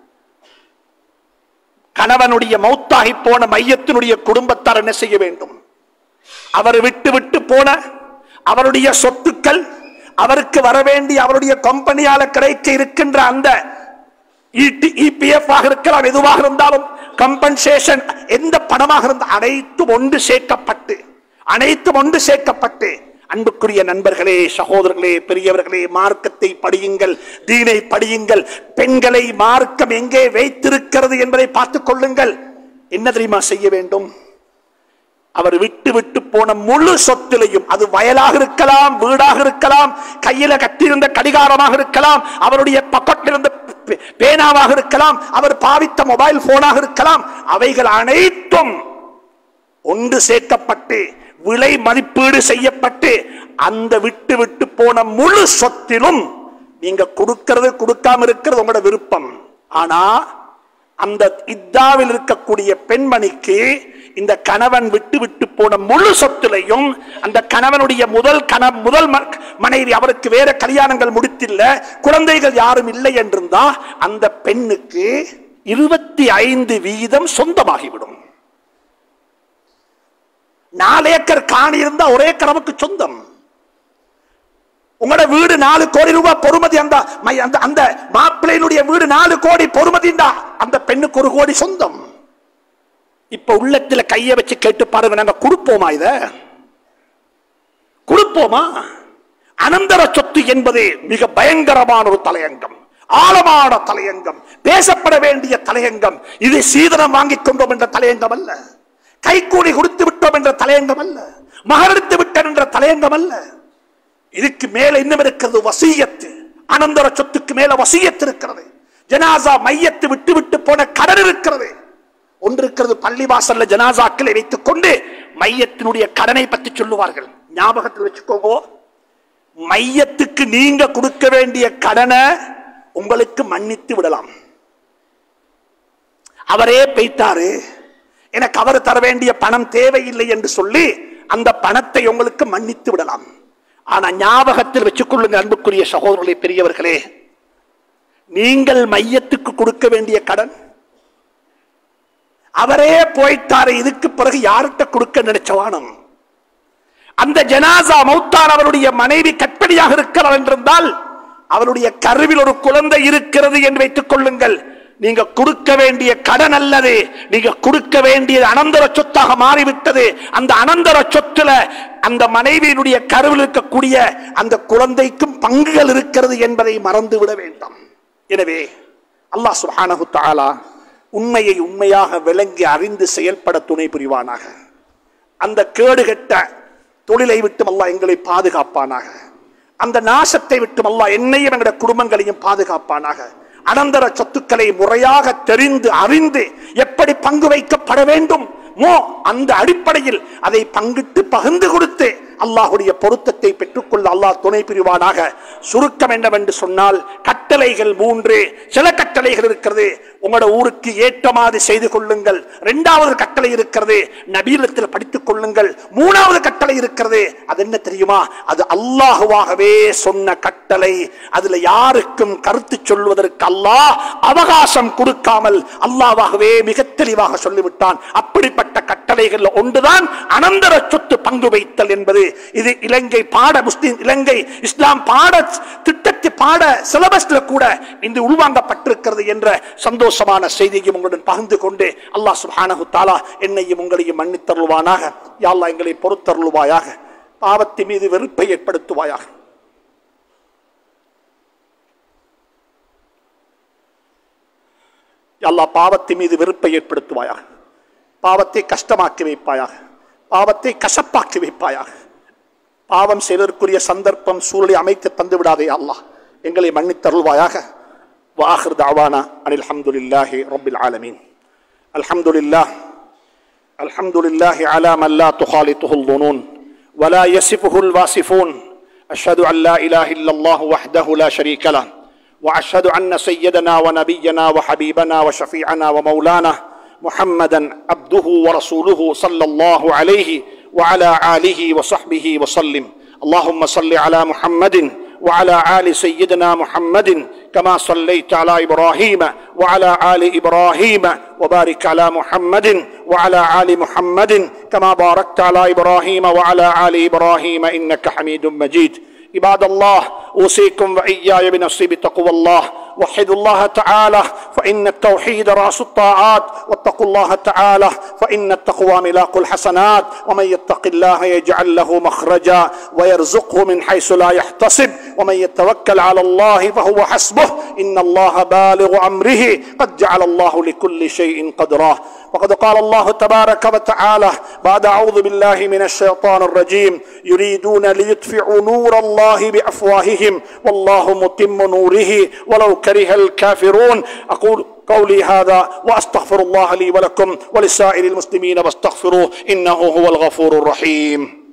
கணவனுடைய மௌத்தாகி போன மையத்தினுடைய குடும்பத்தார் என்ன செய்ய வேண்டும் அவர் விட்டு விட்டு போன அவருடைய சொத்துக்கள் அவருக்கு வர வேண்டிய அவருடைய கம்பெனியால கிடைக்க இருக்கின்ற அந்த இபிஎஃப் ஆக இருக்கலாம் எதுவாக இருந்தாலும் கம்பன்சேஷன் எந்த பணமாக இருந்தால் அனைத்தும் ஒன்று சேர்க்கப்பட்டு அனைத்தும் ஒன்று சேர்க்கப்பட்டு அன்புக்குரிய நண்பர்களே சகோதரர்களே பெரியவர்களே மார்க்கத்தை படியுங்கள் தீனை படியுங்கள் பெண்களை மார்க்கம் எங்கே வைத்திருக்கிறது என்பதை பார்த்துக் கொள்ளுங்கள் என்ன தெரியுமா செய்ய வேண்டும் அவர் விட்டு விட்டு போன முழு சொத்திலையும் அது வயலாக இருக்கலாம் வீடாக இருக்கலாம் கையில கட்டியிருந்த கடிகாரமாக இருக்கலாம் அவருடைய பக்கத்தில் இருந்த பே- பேனாவாக இருக்கலாம் அவர் பாவித்த மொபைல் போனாக இருக்கலாம் அவைகள் அனைத்தும் ஒன்று சேர்க்கப்பட்டு விலை மதிப்பீடு செய்யப்பட்டு அந்த விட்டு விட்டு போன முழு சொத்திலும் நீங்க கொடுக்கிறது கொடுக்காம இருக்கிறது உங்களோட விருப்பம் ஆனா அந்த இத்தாவில் இருக்கக்கூடிய பெண்மணிக்கு இந்த கணவன் விட்டு விட்டு போன முழு சொத்திலையும் அந்த கணவனுடைய முதல் கண முதல் ம- மனைவி அவருக்கு வேற கல்யாணங்கள் முடித்தில்ல குழந்தைகள் யாரும் இல்லை என்றிருந்தா அந்த பெண்ணுக்கு இருபத்தி ஐந்து வீதம் சொந்தமாகிவிடும் நாலு ஏக்கர் காணி இருந்தா ஒரே கனவுக்கு சொந்தம் உங்களோட வீடு நாலு கோடி ரூபாய் பொறுமதி அந்த மை- அந்த அந்த மாப்பிள்ளையினுடைய வீடு நாலு கோடி பொறுமதி அந்த பெண்ணுக்கு ஒரு கோடி சொந்தம் இப்ப உள்ளத்துல கைய வச்சு கேட்டு பாருங்க நாங்க கொடுப்போமா இத கொடுப்போமா அனந்தர சொத்து என்பது மிக பயங்கரமான ஒரு தலையங்கம் ஆழமான தலையங்கம் பேசப்பட வேண்டிய தலையங்கம் இது சீதனம் வாங்கிக் கொண்டோம் என்ற தலையங்கம் அல்ல கைக்கூலி கொடுத்து விட்டோம் என்ற தலையங்கம் அல்ல மகரித்து விட்டோம் என்ற தலையங்கம் அல்ல இதுக்கு மேல இன்னும் இருக்கிறது வசியத்து அனந்தர சொத்துக்கு மேல வசியத்து இருக்கிறது ஜனாசா மையத்து விட்டு விட்டு போன கடன் இருக்கிறது ஒன்று இருக்கிறது பள்ளி வாசல்ல ஜனாசாக்களை வைத்துக் கொண்டு மையத்தினுடைய கடனை பற்றி சொல்லுவார்கள் ஞாபகத்தில் வச்சுக்கோங்க மையத்துக்கு நீங்க கொடுக்க வேண்டிய கடனை உங்களுக்கு மன்னித்து விடலாம் அவரே பெய்த்தாரு எனக்கு அவர் தர வேண்டிய பணம் தேவையில்லை என்று சொல்லி அந்த பணத்தை உங்களுக்கு மன்னித்து விடலாம் ஆனா ஞாபகத்தில் வச்சுக் கொள்ளுங்க அன்புக்குரிய சகோதரர்களே பெரியவர்களே நீங்கள் மையத்துக்கு கொடுக்க வேண்டிய கடன் அவரே போயிட்டாரு இதுக்கு பிறகு யார்கிட்ட கொடுக்க நினைச்சவானம் அந்த ஜனாசா மௌத்தான் அவருடைய மனைவி கற்பனையாக இருக்கிறார் என்றிருந்தால் அவருடைய கருவில் ஒரு குழந்தை இருக்கிறது என்று வைத்துக் கொள்ளுங்கள் நீங்க கொடுக்க வேண்டிய கடன் அல்லது நீங்க கொடுக்க வேண்டியது அனந்தர சொத்தாக மாறிவிட்டது அந்த அனந்தர சொத்துல அந்த மனைவியினுடைய கருவில் இருக்கக்கூடிய அந்த குழந்தைக்கும் பங்குகள் இருக்கிறது என்பதை மறந்து விட வேண்டாம் எனவே அல்லாஹ் சுப்ஹானஹு தஆலா உண்மையை உண்மையாக விளங்கி அறிந்து செயல்பட துணை புரிவானாக அந்த கேடுகெட்ட தொழிலை விட்டும் அல்லாஹ் எங்களை பாதுகாப்பானாக அந்த நாசத்தை விட்டும் அல்லாஹ் என்னையும் எங்களுடைய குடும்பங்களையும் பாதுகாப்பானாக அனந்தர சொத்துக்களை முறையாக தெரிந்து அறிந்து எப்படி பங்கு வைக்கப்பட வேண்டும் மோ அந்த அடிப்படையில் அதை பங்கிட்டு பகிர்ந்து கொடுத்து அல்லாஹுடைய பொருத்தத்தை பெற்றுக்கொள்ள அல்லாஹ் துணை புரிவானாக சுருக்கம் என்னவென்று சொன்னால் கட்டளைகள் மூன்று சில கட்டளைகள் இருக்கிறது உங்களோட ஊருக்கு ஏற்ற மாதிரி செய்து கொள்ளுங்கள் இரண்டாவது கட்டளை இருக்கிறது நபீலத்தில் படித்துக் கொள்ளுங்கள் மூணாவது கட்டளை இருக்கிறது அது என்ன தெரியுமா அது அல்லாஹுவாகவே சொன்ன கட்டளை அதுல யாருக்கும் கருத்து சொல்வதற்கு அல்லாஹ் அவகாசம் கொடுக்காமல் அல்லாஹ்வாகவே மிக தெளிவாக சொல்லிவிட்டான் அப்படிப்பட்ட கட்டளைகள் ஒன்றுதான் அனந்தர சொத்து பங்கு வைத்தல் என்பது இது இலங்கை பாட முஸ்லிம் இலங்கை இஸ்லாம் பாட திட்டத்தை பாட சிலபஸ்ல கூட இந்த உள்வாங்கப்பட்டிருக்கிறது என்ற சந்தோஷமான செய்தியையும் உங்களுடன் பகிர்ந்து கொண்டு அல்லாஹ் சுப்ஹானஹு தஆலா என்னையும் உங்களையும் மன்னித்தருள்வானாக யா அல்லாஹ் எங்களை பொறுத்தருள்வாயாக பாவத்தின் மீது வெறுப்பை ஏற்படுத்துவாயாக யா அல்லாஹ் பாவத்தின் மீது வெறுப்பை ஏற்படுத்துவாயாக பாவத்தை கஷ்டமாக்கி வைப்பாயாக பாவத்தை கசப்பாக்கி வைப்பாயாக பாவம் செய்வதற்குரிய சந்தர்ப்பம் சூழலை அமைத்து தந்து விடாதே அல்லாஹ் எங்களை மன்னித்தருள்வாயாக வாஹிர் தாவானா அனில் அல்ஹம்துலில்லாஹி ரப்பில் ஆலமீன் அல்ஹம்துலில்லாஹ் அல்ஹம்துலில்லாஹி அலா மன் லா துகாலித்துஹு الظنون ولا يصفه الواصفون أشهد أن لا إله إلا الله وحده لا شريك له وأشهد أن سيدنا ونبينا وحبيبنا وشفيعنا ومولانا محمدا عبده ورسوله صلى الله عليه وعلى آله وصحبه وسلم اللهم صل على محمد وعلى ال سيدنا محمد كما صليت على ابراهيم وعلى ال ابراهيم وبارك على محمد وعلى ال محمد كما باركت على ابراهيم وعلى ال ابراهيم انك حميد مجيد عباد الله اوصيكم واياي بنفسي بتقوى الله وحدوا الله تعالى فان التوحيد راس الطاعات واتقوا الله تعالى فان التقوى ملاق الحسنات ومن يتق الله يجعل له مخرجا ويرزقه من حيث لا يحتسب ومن يتوكل على الله فهو حسبه ان الله بالغ امره قد جعل الله لكل شيء قدرا وقد قال الله تبارك وتعالى بعد اعوذ بالله من الشيطان الرجيم يريدون ليطفئوا نور الله بافواههم والله متم نوره ولو كره الكافرون اقول قولي هذا واستغفر الله لي ولكم ولسائر المسلمين واستغفروه انه هو الغفور الرحيم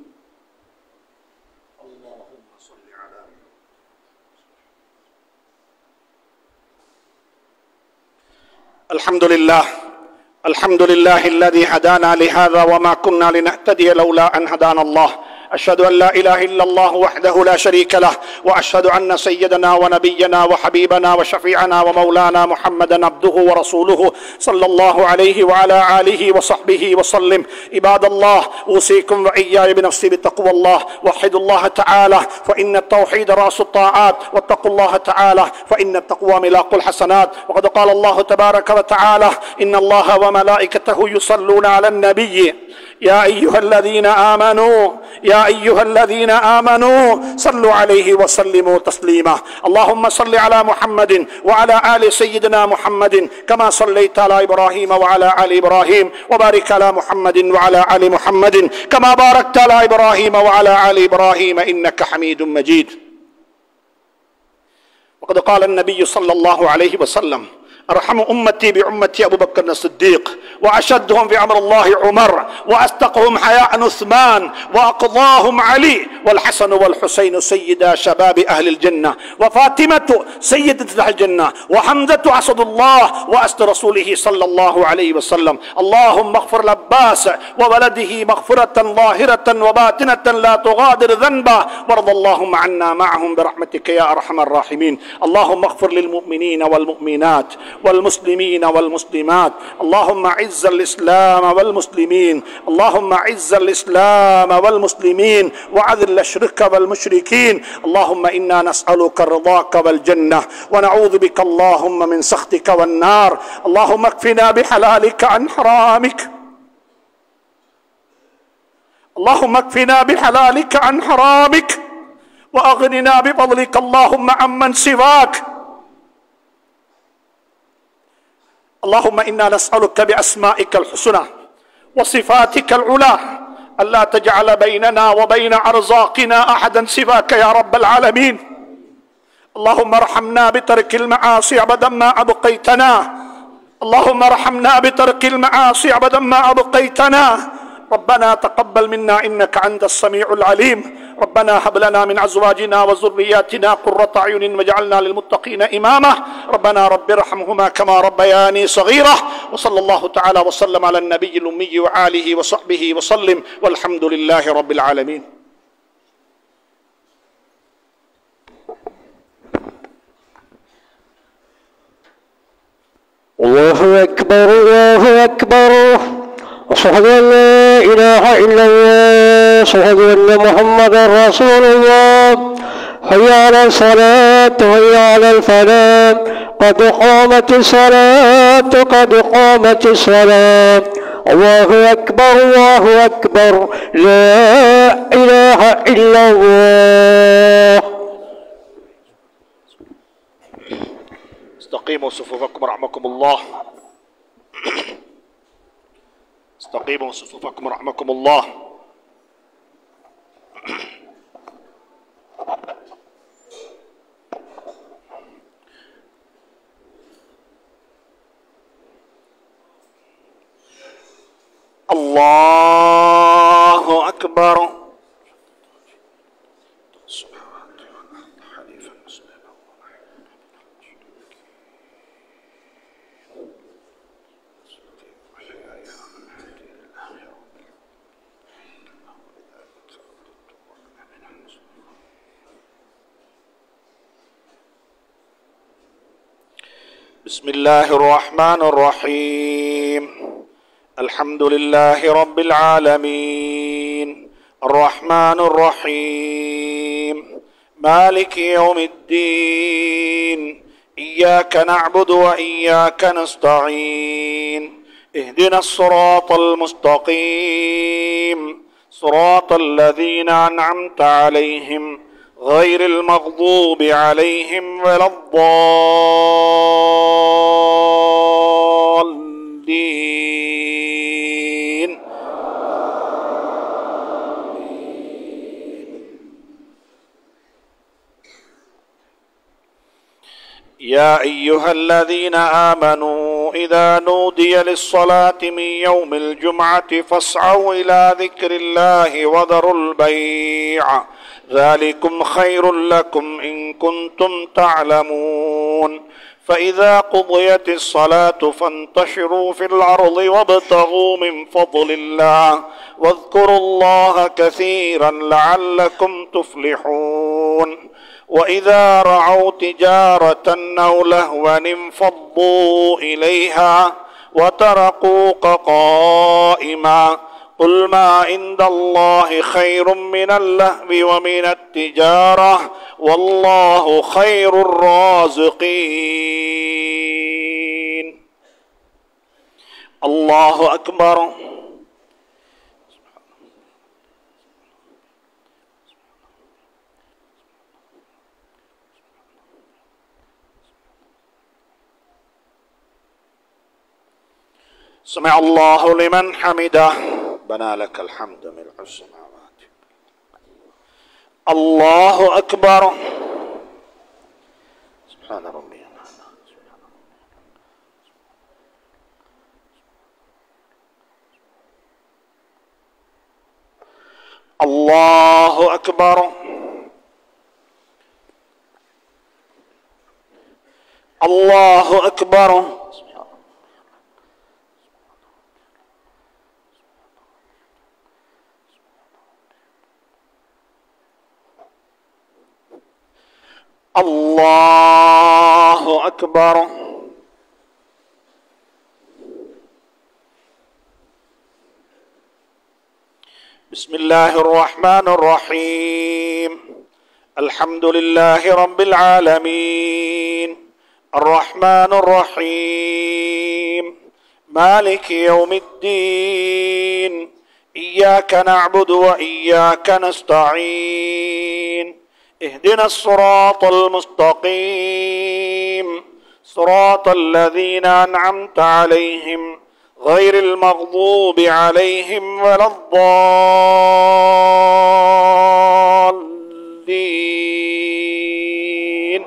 الحمد لله الحمد لله الذي هدانا لهذا وما كنا لنهتدي لولا ان هدانا الله اشهد ان لا اله الا الله وحده لا شريك له واشهد ان سيدنا ونبينا وحبيبنا وشفيعنا ومولانا محمدا عبده ورسوله صلى الله عليه وعلى اله وصحبه وسلم عباد الله اوصيكم واياي بنفسي بتقوى الله وحدوا الله تعالى فان التوحيد راس الطاعات واتقوا الله تعالى فان التقوى ملاق الحسنات وقد قال الله تبارك وتعالى ان الله وملائكته يصلون على النبي يا ايها الذين امنوا يا ايها الذين امنوا صلوا عليه وسلموا تسليما اللهم صل على محمد وعلى ال سيدنا محمد كما صليت على ابراهيم وعلى ال ابراهيم وبارك على محمد وعلى ال محمد كما باركت على ابراهيم وعلى ال ابراهيم انك حميد مجيد وقد قال النبي صلى الله عليه وسلم ارحم امتي بامتي ابو بكر الصديق واشدهم في امر الله عمر واستقهم حياء عثمان واقضاهم علي والحسن والحسين سيدا شباب اهل الجنه وفاطمه سيده اهل الجنه وحمزه اسد الله واسد رسوله صلى الله عليه وسلم اللهم اغفر لباس وولده مغفره ظاهره وباطنه لا تغادر ذنبا وارض اللهم عنا معهم برحمتك يا ارحم الراحمين اللهم اغفر للمؤمنين والمؤمنات والمسلمين والمسلمات اللهم اعز الاسلام والمسلمين اللهم اعز الاسلام والمسلمين وعذل الشرك والمشركين اللهم انا نسالك رضاك والجنه ونعوذ بك اللهم من سخطك والنار اللهم اكفنا بحلالك عن حرامك اللهم اكفنا بحلالك عن حرامك واغننا بفضلك اللهم عمن سواك اللهم انا نسالك باسمائك الحسنى وصفاتك العلى الا تجعل بيننا وبين ارزاقنا احدا سواك يا رب العالمين اللهم ارحمنا بترك المعاصي ابدا ما ابقيتنا اللهم ارحمنا بترك المعاصي ابدا ما ابقيتنا ربنا تقبل منا انك انت السميع العليم ربنا هب لنا من ازواجنا وذرياتنا قرة اعين واجعلنا للمتقين اماما ربنا رب ارحمهما كما ربياني صغيرة وصلى الله تعالى وسلم على النبي الامي وآله وصحبه وسلم والحمد لله رب العالمين الله أكبر الله أكبر أشهد أن لا إله إلا الله أشهد أن محمدا رسول الله حي على الصلاة حي على الفلاح قد قامت الصلاة قد قامت الصلاة الله أكبر الله أكبر لا إله إلا الله استقيموا صفوفكم رحمكم الله استقيموا صفوفكم رحمكم الله الله أكبر بسم الله الرحمن الرحيم الحمد لله رب العالمين الرحمن الرحيم مالك يوم الدين اياك نعبد واياك نستعين اهدنا الصراط المستقيم صراط الذين انعمت عليهم غير المغضوب عليهم ولا الضالين يا ايها الذين امنوا اذا نودي للصلاه من يوم الجمعه فاسعوا الى ذكر الله وذروا البيع ذلكم خير لكم ان كنتم تعلمون فاذا قضيت الصلاه فانتشروا في الارض وابتغوا من فضل الله واذكروا الله كثيرا لعلكم تفلحون واذا رعوا تجاره او لهوا انفضوا اليها وتركوك قائما قل ما عند الله خير من اللهو ومن التجاره والله خير الرازقين الله اكبر سمع الله لمن حمده بنى لك الحمد ملء السماوات الله أكبر سبحان ربي الله أكبر الله أكبر الله أكبر بسم الله الرحمن الرحيم الحمد لله رب العالمين الرحمن الرحيم مالك يوم الدين إياك نعبد وإياك نستعين اهدنا الصراط المستقيم صراط الذين انعمت عليهم غير المغضوب عليهم ولا الضالين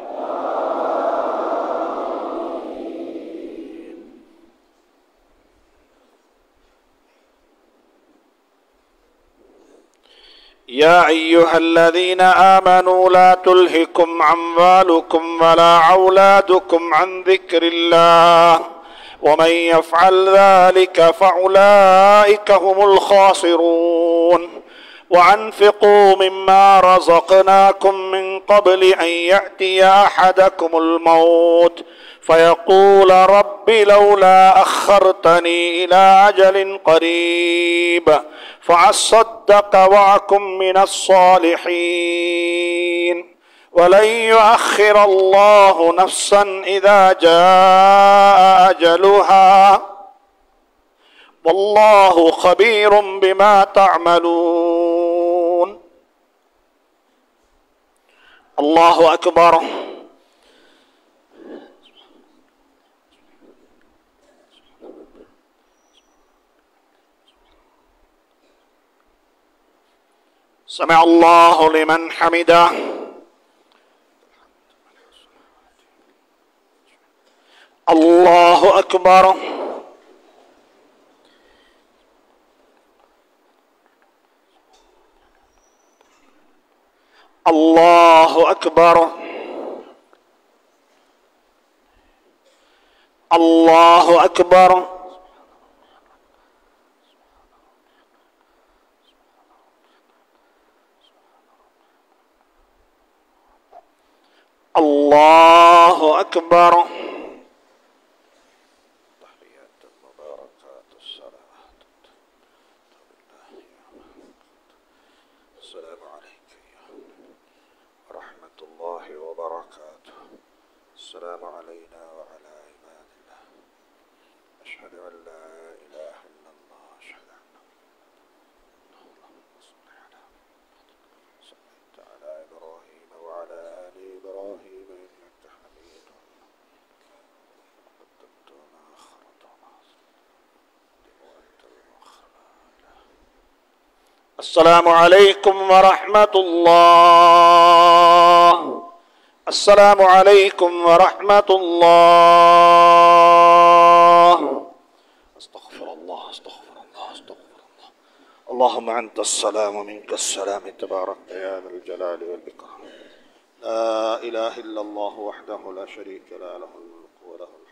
يا ايها الذين امنوا لا تلهكم اموالكم ولا اولادكم عن ذكر الله ومن يفعل ذلك فاولئك هم الخاسرون وانفقوا مما رزقناكم من قبل ان ياتي احدكم الموت فيقول رب لولا اخرتني الى اجل قريب فاصدق واكن من الصالحين ولن يؤخر الله نفسا اذا جاء اجلها والله خبير بما تعملون الله اكبر سمع الله لمن حمده الله اكبر الله اكبر الله اكبر الله اكبر السلام عليكم ورحمة الله السلام عليكم ورحمة الله استغفر الله استغفر الله استغفر الله اللهم أنت السلام ومنك السلام تبارك يا ذا الجلال والإكرام لا إله إلا الله وحده لا شريك له له الملك وله الحمد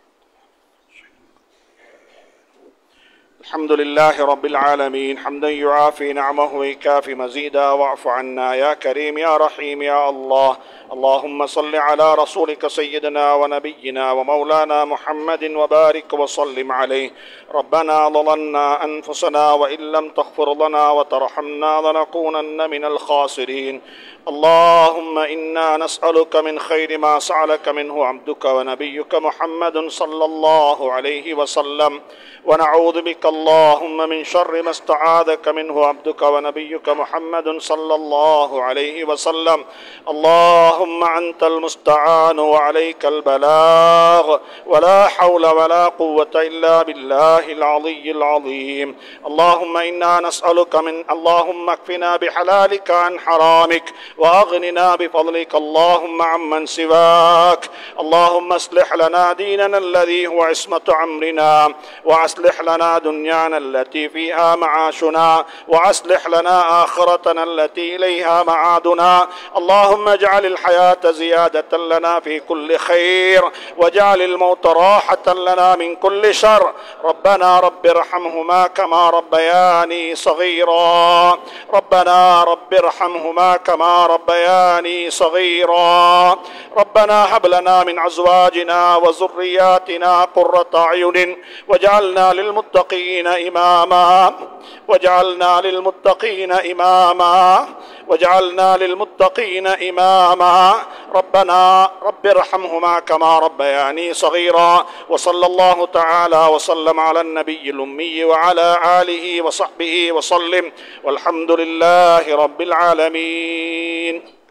الحمد لله رب العالمين حمدا يعافي نعمه ويكافي مزيدا واعف عنا يا كريم يا رحيم يا الله اللهم صل على رسولك سيدنا ونبينا ومولانا محمد وبارك وسلم عليه ربنا ظلمنا انفسنا وان لم تغفر لنا وترحمنا لنكونن من الخاسرين اللهم انا نسالك من خير ما سالك منه عبدك ونبيك محمد صلى الله عليه وسلم ونعوذ بك اللهم من شر ما استعاذك منه عبدك ونبيك محمد صلى الله عليه وسلم اللهم انت المستعان وعليك البلاغ ولا حول ولا قوه الا بالله العلي العظيم اللهم انا نسالك من اللهم اكفنا بحلالك عن حرامك واغننا بفضلك اللهم عمن سواك اللهم اصلح لنا ديننا الذي هو عصمه امرنا واصلح لنا دنيانا التي فيها معاشنا واصلح لنا اخرتنا التي اليها معادنا اللهم اجعل الحياه زياده لنا في كل خير واجعل الموت راحه لنا من كل شر ربنا رب ارحمهما كما ربياني صغيرا ربنا رب ارحمهما كما ربياني صغيرا ربنا هب لنا من ازواجنا وذرياتنا قره اعين واجعلنا للمتقين اماما واجعلنا للمتقين اماما واجعلنا للمتقين اماما ربنا رب ارحمهما كما ربياني صغيرا وصلى الله تعالى وسلم على النبي الامي وعلى اله وصحبه وسلم والحمد لله رب العالمين